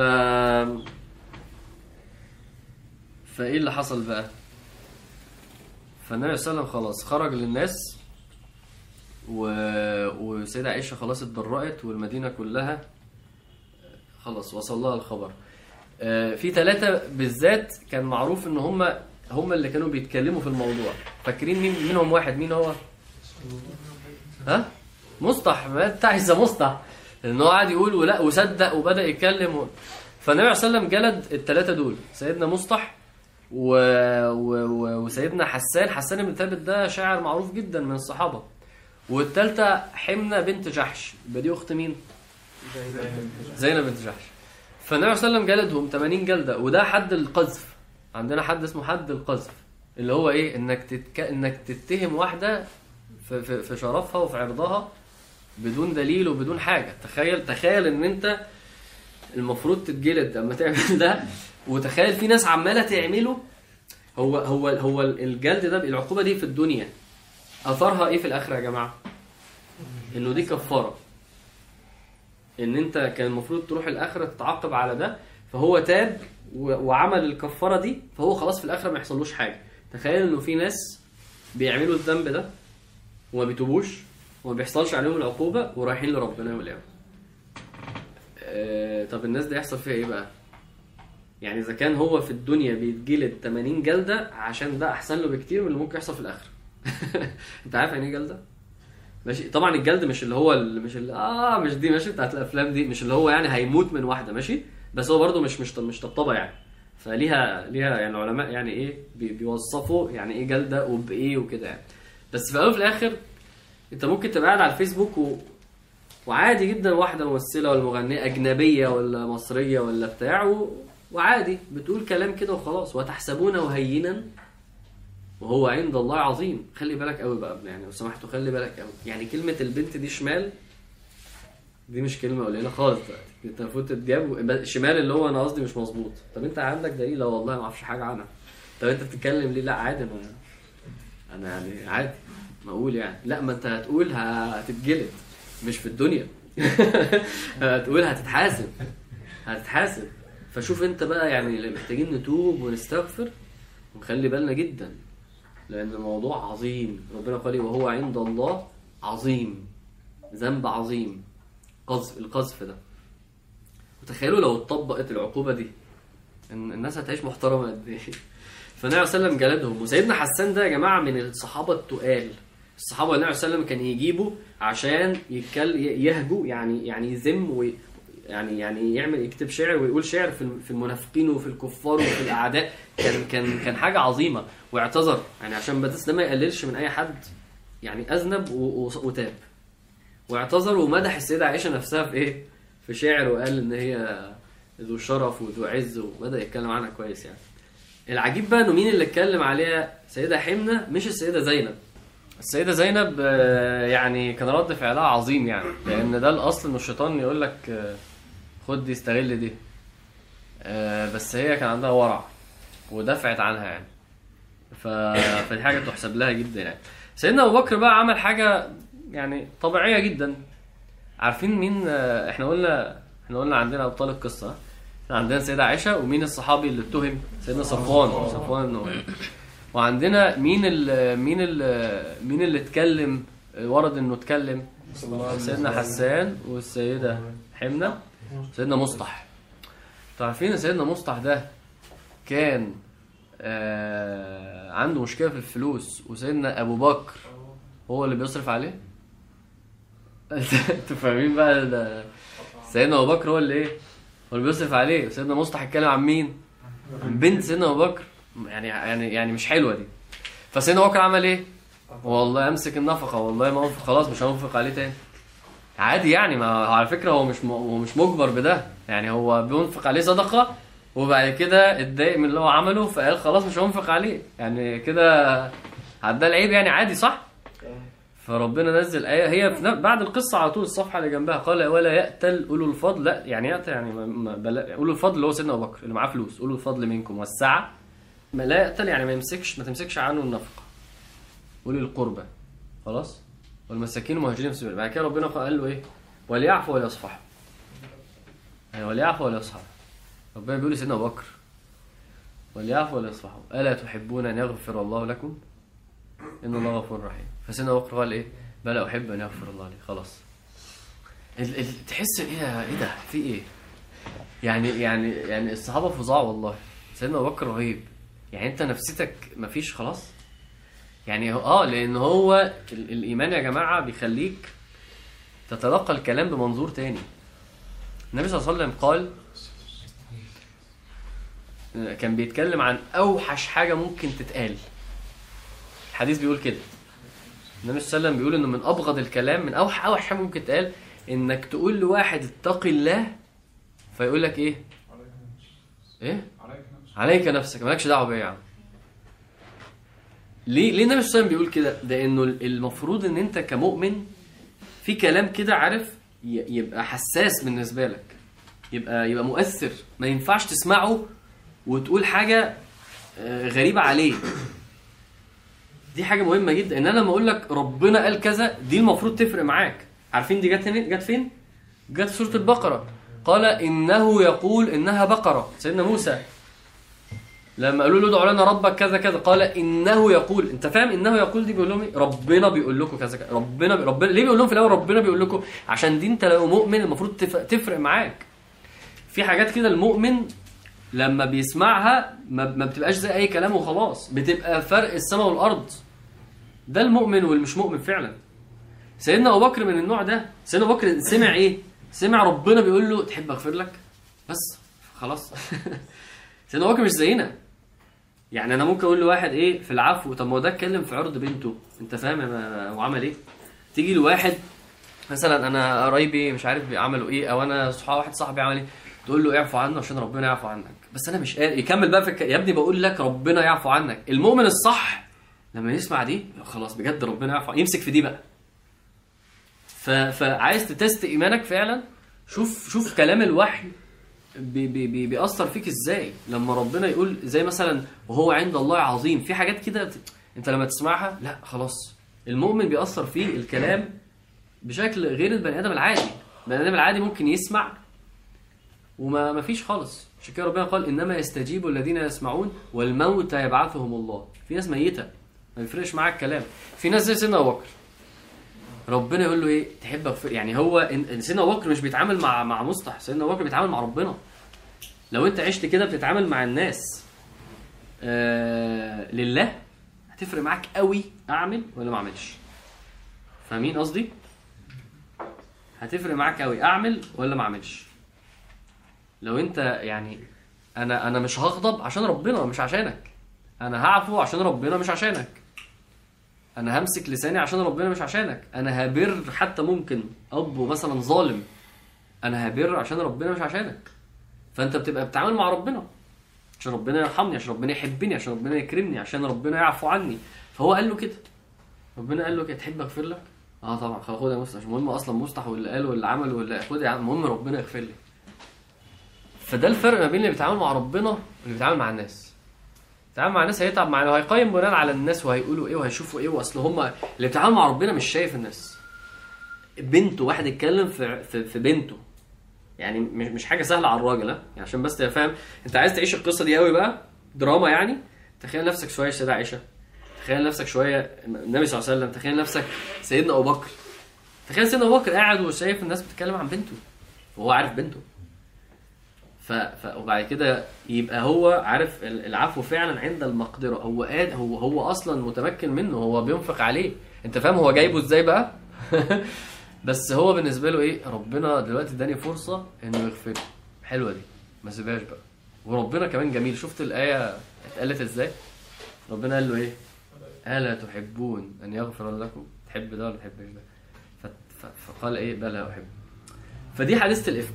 فايه اللي حصل بقى فالنبي صلى الله عليه وسلم خلاص خرج للناس و... وسيدة عائشة خلاص اتبرأت والمدينة كلها خلاص وصل لها الخبر آه، في ثلاثة بالذات كان معروف ان هم هم اللي كانوا بيتكلموا في الموضوع فاكرين مين منهم واحد مين هو ها مصطح ما انت عايز مصطح ان هو قعد يقول ولا وصدق وبدا يتكلم و... فالنبي عليه الصلاه والسلام جلد الثلاثه دول سيدنا مصطح و... و... و... وسيدنا حسان حسان بن ثابت ده شاعر معروف جدا من الصحابه والثالثه حمنه بنت جحش يبقى دي اخت مين زينب بنت جحش فالنبي صلى الله عليه وسلم جلدهم 80 جلده وده حد القذف عندنا حد اسمه حد القذف اللي هو ايه انك تتك... انك تتهم واحده في... في... في شرفها وفي عرضها بدون دليل وبدون حاجه تخيل تخيل ان انت المفروض تتجلد لما تعمل ده وتخيل في ناس عماله تعمله هو هو هو الجلد ده العقوبه دي في الدنيا اثرها ايه في الاخره يا جماعه انه دي كفاره ان انت كان المفروض تروح الاخره تتعاقب على ده فهو تاب و- وعمل الكفاره دي فهو خلاص في الاخره ما يحصلوش حاجه تخيل انه في ناس بيعملوا الذنب ده وما بيتوبوش وما بيحصلش عليهم العقوبه ورايحين لربنا يوم القيامه آه، طب الناس دي يحصل فيها ايه بقى يعني اذا كان هو في الدنيا بيتجلد 80 جلده عشان ده احسن له بكتير من اللي ممكن يحصل في الاخره انت عارف يعني ايه جلده ماشي طبعا الجلد مش اللي هو اللي مش اللي اه مش دي ماشي بتاعت الافلام دي مش اللي هو يعني هيموت من واحده ماشي بس هو برده مش مش مش طبطبه يعني فليها ليها يعني علماء يعني ايه بي- بيوصفوا يعني ايه جلده وبايه وكده يعني بس في الاول وفي الاخر انت ممكن تبقى قاعد على الفيسبوك و... وعادي جدا واحده ممثله ولا مغنيه اجنبيه ولا مصريه ولا بتاع و... وعادي بتقول كلام كده وخلاص وتحسبونه هينا وهو عند الله عظيم خلي بالك قوي بقى يعني لو سمحتوا خلي بالك قوي يعني كلمه البنت دي شمال دي مش كلمه قليله خالص دلوقتي انت المفروض تتجاب شمال اللي هو انا قصدي مش مظبوط طب انت عندك دليل لا والله ما اعرفش حاجه عنها طب انت بتتكلم ليه لا عادي انا انا يعني عادي ما اقول يعني لا ما انت هتقول هتتجلد مش في الدنيا هتقول هتتحاسب هتتحاسب فشوف انت بقى يعني محتاجين نتوب ونستغفر ونخلي بالنا جدا لان الموضوع عظيم ربنا قال لي وهو عند الله عظيم ذنب عظيم قذف القذف ده وتخيلوا لو اتطبقت العقوبه دي ان الناس هتعيش محترمه قد ايه فالنبي صلى الله عليه وسلم جلدهم وسيدنا حسان ده يا جماعه من الصحابه التقال الصحابه اللي النبي صلى الله عليه وسلم كان يجيبه عشان يتكل يهجو يعني يعني يذم وي يعني يعني يعمل يكتب شعر ويقول شعر في في المنافقين وفي الكفار وفي الاعداء كان كان كان حاجه عظيمه واعتذر يعني عشان بس ده ما يقللش من اي حد يعني اذنب و- و- وتاب واعتذر ومدح السيده عائشه نفسها في ايه؟ في شعر وقال ان هي ذو شرف وذو عز وبدا يتكلم عنها كويس يعني. العجيب بقى انه مين اللي اتكلم عليها؟ سيده حمنه مش السيده زينب. السيده زينب آه، يعني كان رد فعلها عظيم يعني لان ده الاصل ان الشيطان يقول لك آه، خد دي استغل دي. آه، بس هي كان عندها ورع ودفعت عنها يعني. ف... فدي حاجه تحسب لها جدا يعني. سيدنا ابو بكر بقى عمل حاجه يعني طبيعيه جدا عارفين مين آه، احنا قلنا احنا قلنا عندنا ابطال القصه احنا عندنا سيدة عائشة ومين الصحابي اللي اتهم سيدنا صفوان صفوان بن أمية وعندنا مين ال مين ال مين اللي اتكلم ورد انه اتكلم سيدنا حسان والسيدة حمنة سيدنا مصطح انتوا عارفين ان سيدنا مصطح ده كان آه عنده مشكلة في الفلوس وسيدنا ابو بكر هو اللي بيصرف عليه انتوا فاهمين بقى ده سيدنا ابو بكر هو اللي ايه هو اللي بيصرف عليه سيدنا مصطح اتكلم عن مين عن بنت سيدنا ابو بكر يعني يعني يعني مش حلوه دي فسيدنا ابو بكر عمل ايه والله امسك النفقه والله ما أنفق خلاص مش هنفق عليه تاني عادي يعني ما على فكره هو مش م... هو مش مجبر بده يعني هو بينفق عليه صدقه وبعد كده اتضايق من اللي هو عمله فقال خلاص مش هنفق عليه يعني كده عدى العيب يعني عادي صح فربنا نزل آية هي في نف- بعد القصة على طول الصفحة اللي جنبها قال ولا يأتل أولو الفضل لا يعني يأتل يعني ما- ما- بلا أولو الفضل اللي هو سيدنا أبو بكر اللي معاه فلوس أولو الفضل منكم والسعة ما لا يأتل يعني ما يمسكش ما تمسكش عنه النفقة أولي القربى خلاص والمساكين المهاجرين في سبيل الله. بعد كده ربنا قال له إيه وليعفوا وليصفحوا يعني وليعفوا وليصفحوا ربنا بيقول لسيدنا أبو بكر وليعفوا وليصفحوا ألا تحبون أن يغفر الله لكم ان الله غفور رحيم فسيدنا ابو بكر قال ايه بلى احب ان يغفر الله لي خلاص ال ال تحس ايه ده- ايه ده في ايه يعني يعني يعني الصحابه فظاع والله سيدنا ابو بكر رهيب يعني انت نفسيتك مفيش خلاص يعني هو- اه لان هو ال الايمان يا جماعه بيخليك تتلقى الكلام بمنظور تاني النبي صلى الله عليه وسلم قال آه، كان بيتكلم عن اوحش حاجه ممكن تتقال الحديث بيقول كده النبي صلى الله عليه وسلم بيقول انه من ابغض الكلام من اوحش اوحش حاجه ممكن تتقال انك تقول لواحد اتق الله فيقول لك ايه عليك نفسك ايه عليك نفسك عليك نفسك مالكش دعوه بيا يا عم ليه ليه النبي صلى الله عليه وسلم بيقول كده ده انه المفروض ان انت كمؤمن في كلام كده عارف ي- يبقى حساس بالنسبه لك يبقى يبقى مؤثر ما ينفعش تسمعه وتقول حاجه آه، غريبه عليه دي حاجه مهمه جدا ان انا لما اقول لك ربنا قال كذا دي المفروض تفرق معاك عارفين دي جت هنا جت فين جت في سوره البقره قال انه يقول انها بقره سيدنا موسى لما قالوا له ادعوا لنا ربك كذا كذا قال انه يقول انت فاهم انه يقول دي بيقول لهم ايه ربنا بيقول لكم كذا كذا ربنا بي... ربنا ليه بيقول لهم في الاول ربنا بيقول لكم عشان دي انت لو مؤمن المفروض تف... تفرق معاك في حاجات كده المؤمن لما بيسمعها ما, ما بتبقاش زي اي كلام وخلاص بتبقى فرق السماء والارض ده المؤمن والمش مؤمن فعلا سيدنا ابو بكر من النوع ده سيدنا ابو بكر سمع ايه سمع ربنا بيقول له تحب اغفر لك بس خلاص سيدنا ابو بكر مش زينا يعني انا ممكن اقول لواحد ايه في العفو طب ما هو ده اتكلم في عرض بنته انت فاهم يا- وعمل ايه تيجي لواحد مثلا انا قرايبي مش عارف عملوا ايه او انا صحاب واحد صاحبي عمل ايه تقول له اعفو عنه عشان ربنا يعفو عنك بس انا مش قادر يكمل بقى في الك... يا ابني بقول لك ربنا يعفو عنك المؤمن الصح لما يسمع دي خلاص بجد ربنا يعفو يمسك في دي بقى ف... فعايز تتست ايمانك فعلا شوف شوف كلام الوحي بي بي بي بيأثر فيك ازاي لما ربنا يقول زي مثلا وهو عند الله عظيم في حاجات كده بت- انت لما تسمعها لا خلاص المؤمن بيأثر فيه الكلام بشكل غير البني ادم العادي البني ادم العادي ممكن يسمع وما ما فيش خالص عشان كده ربنا قال انما يستجيب الذين يسمعون والموتى يبعثهم الله في ناس ميته ما بيفرقش معاك الكلام في ناس زي سيدنا ابو بكر ربنا يقول له ايه تحب اغفر يعني هو إن- سيدنا ابو بكر مش بيتعامل مع مع مصلح سيدنا ابو بكر بيتعامل مع ربنا لو انت عشت كده بتتعامل مع الناس آه لله هتفرق معاك قوي اعمل ولا ما اعملش فاهمين قصدي هتفرق معاك قوي اعمل ولا ما اعملش لو انت يعني انا انا مش هغضب عشان ربنا مش عشانك انا هعفو عشان ربنا مش عشانك انا همسك لساني عشان ربنا مش عشانك انا هبر حتى ممكن اب مثلا ظالم انا هبر عشان ربنا مش عشانك فانت بتبقى بتتعامل مع ربنا عشان ربنا يرحمني عشان ربنا يحبني عشان ربنا يكرمني عشان ربنا يعفو عني فهو قال له كده ربنا قال له كده تحب اغفر لك اه طبعا خلاص خد يا مصلح المهم اصلا مصلح واللي قال واللي عمل واللي خد يا عم المهم ربنا يغفر لي فده الفرق ما بين اللي بيتعامل مع ربنا واللي بيتعامل مع الناس بيتعامل مع الناس هيتعب معاه وهيقيم بناء على الناس وهيقولوا ايه وهيشوفوا ايه واصل هم اللي بيتعامل مع ربنا مش شايف الناس بنته واحد اتكلم في في, في بنته يعني مش مش حاجه سهله على الراجل ها يعني عشان بس تبقى فاهم انت عايز تعيش القصه دي قوي بقى دراما يعني تخيل نفسك شويه سيدة عائشه تخيل نفسك شويه النبي صلى الله عليه وسلم تخيل نفسك سيدنا ابو بكر تخيل سيدنا ابو بكر قاعد وشايف الناس بتتكلم عن بنته وهو عارف بنته ف... ف... وبعد كده يبقى هو عارف ال- العفو فعلا عند المقدره هو قاد هو هو اصلا متمكن منه هو بينفق عليه انت فاهم هو جايبه ازاي بقى بس هو بالنسبه له ايه ربنا دلوقتي اداني فرصه انه يغفر لي. حلوه دي ما سيبهاش بقى وربنا كمان جميل شفت الايه اتقالت ازاي ربنا قال له ايه الا تحبون ان يغفر لكم تحب ده ولا ما تحبش ده ف- ف- فقال ايه بلى احب فدي حادثه الافك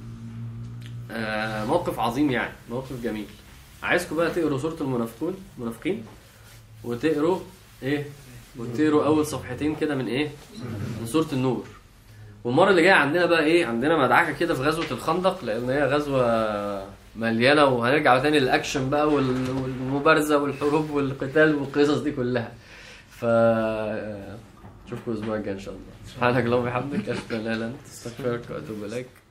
آه موقف عظيم يعني موقف جميل عايزكم بقى تقروا سوره المنافقون المنافقين وتقروا ايه وتقروا اول صفحتين كده من ايه من سوره النور والمره اللي جايه عندنا بقى ايه عندنا مدعكه كده في غزوه الخندق لان هي غزوه مليانه وهنرجع تاني للاكشن بقى وال- والمبارزه والحروب والقتال والقصص دي كلها ف اشوفكم الاسبوع الجاي ان شاء الله سبحانك اللهم وبحمدك اشهد ان لا اله الا انت استغفرك واتوب اليك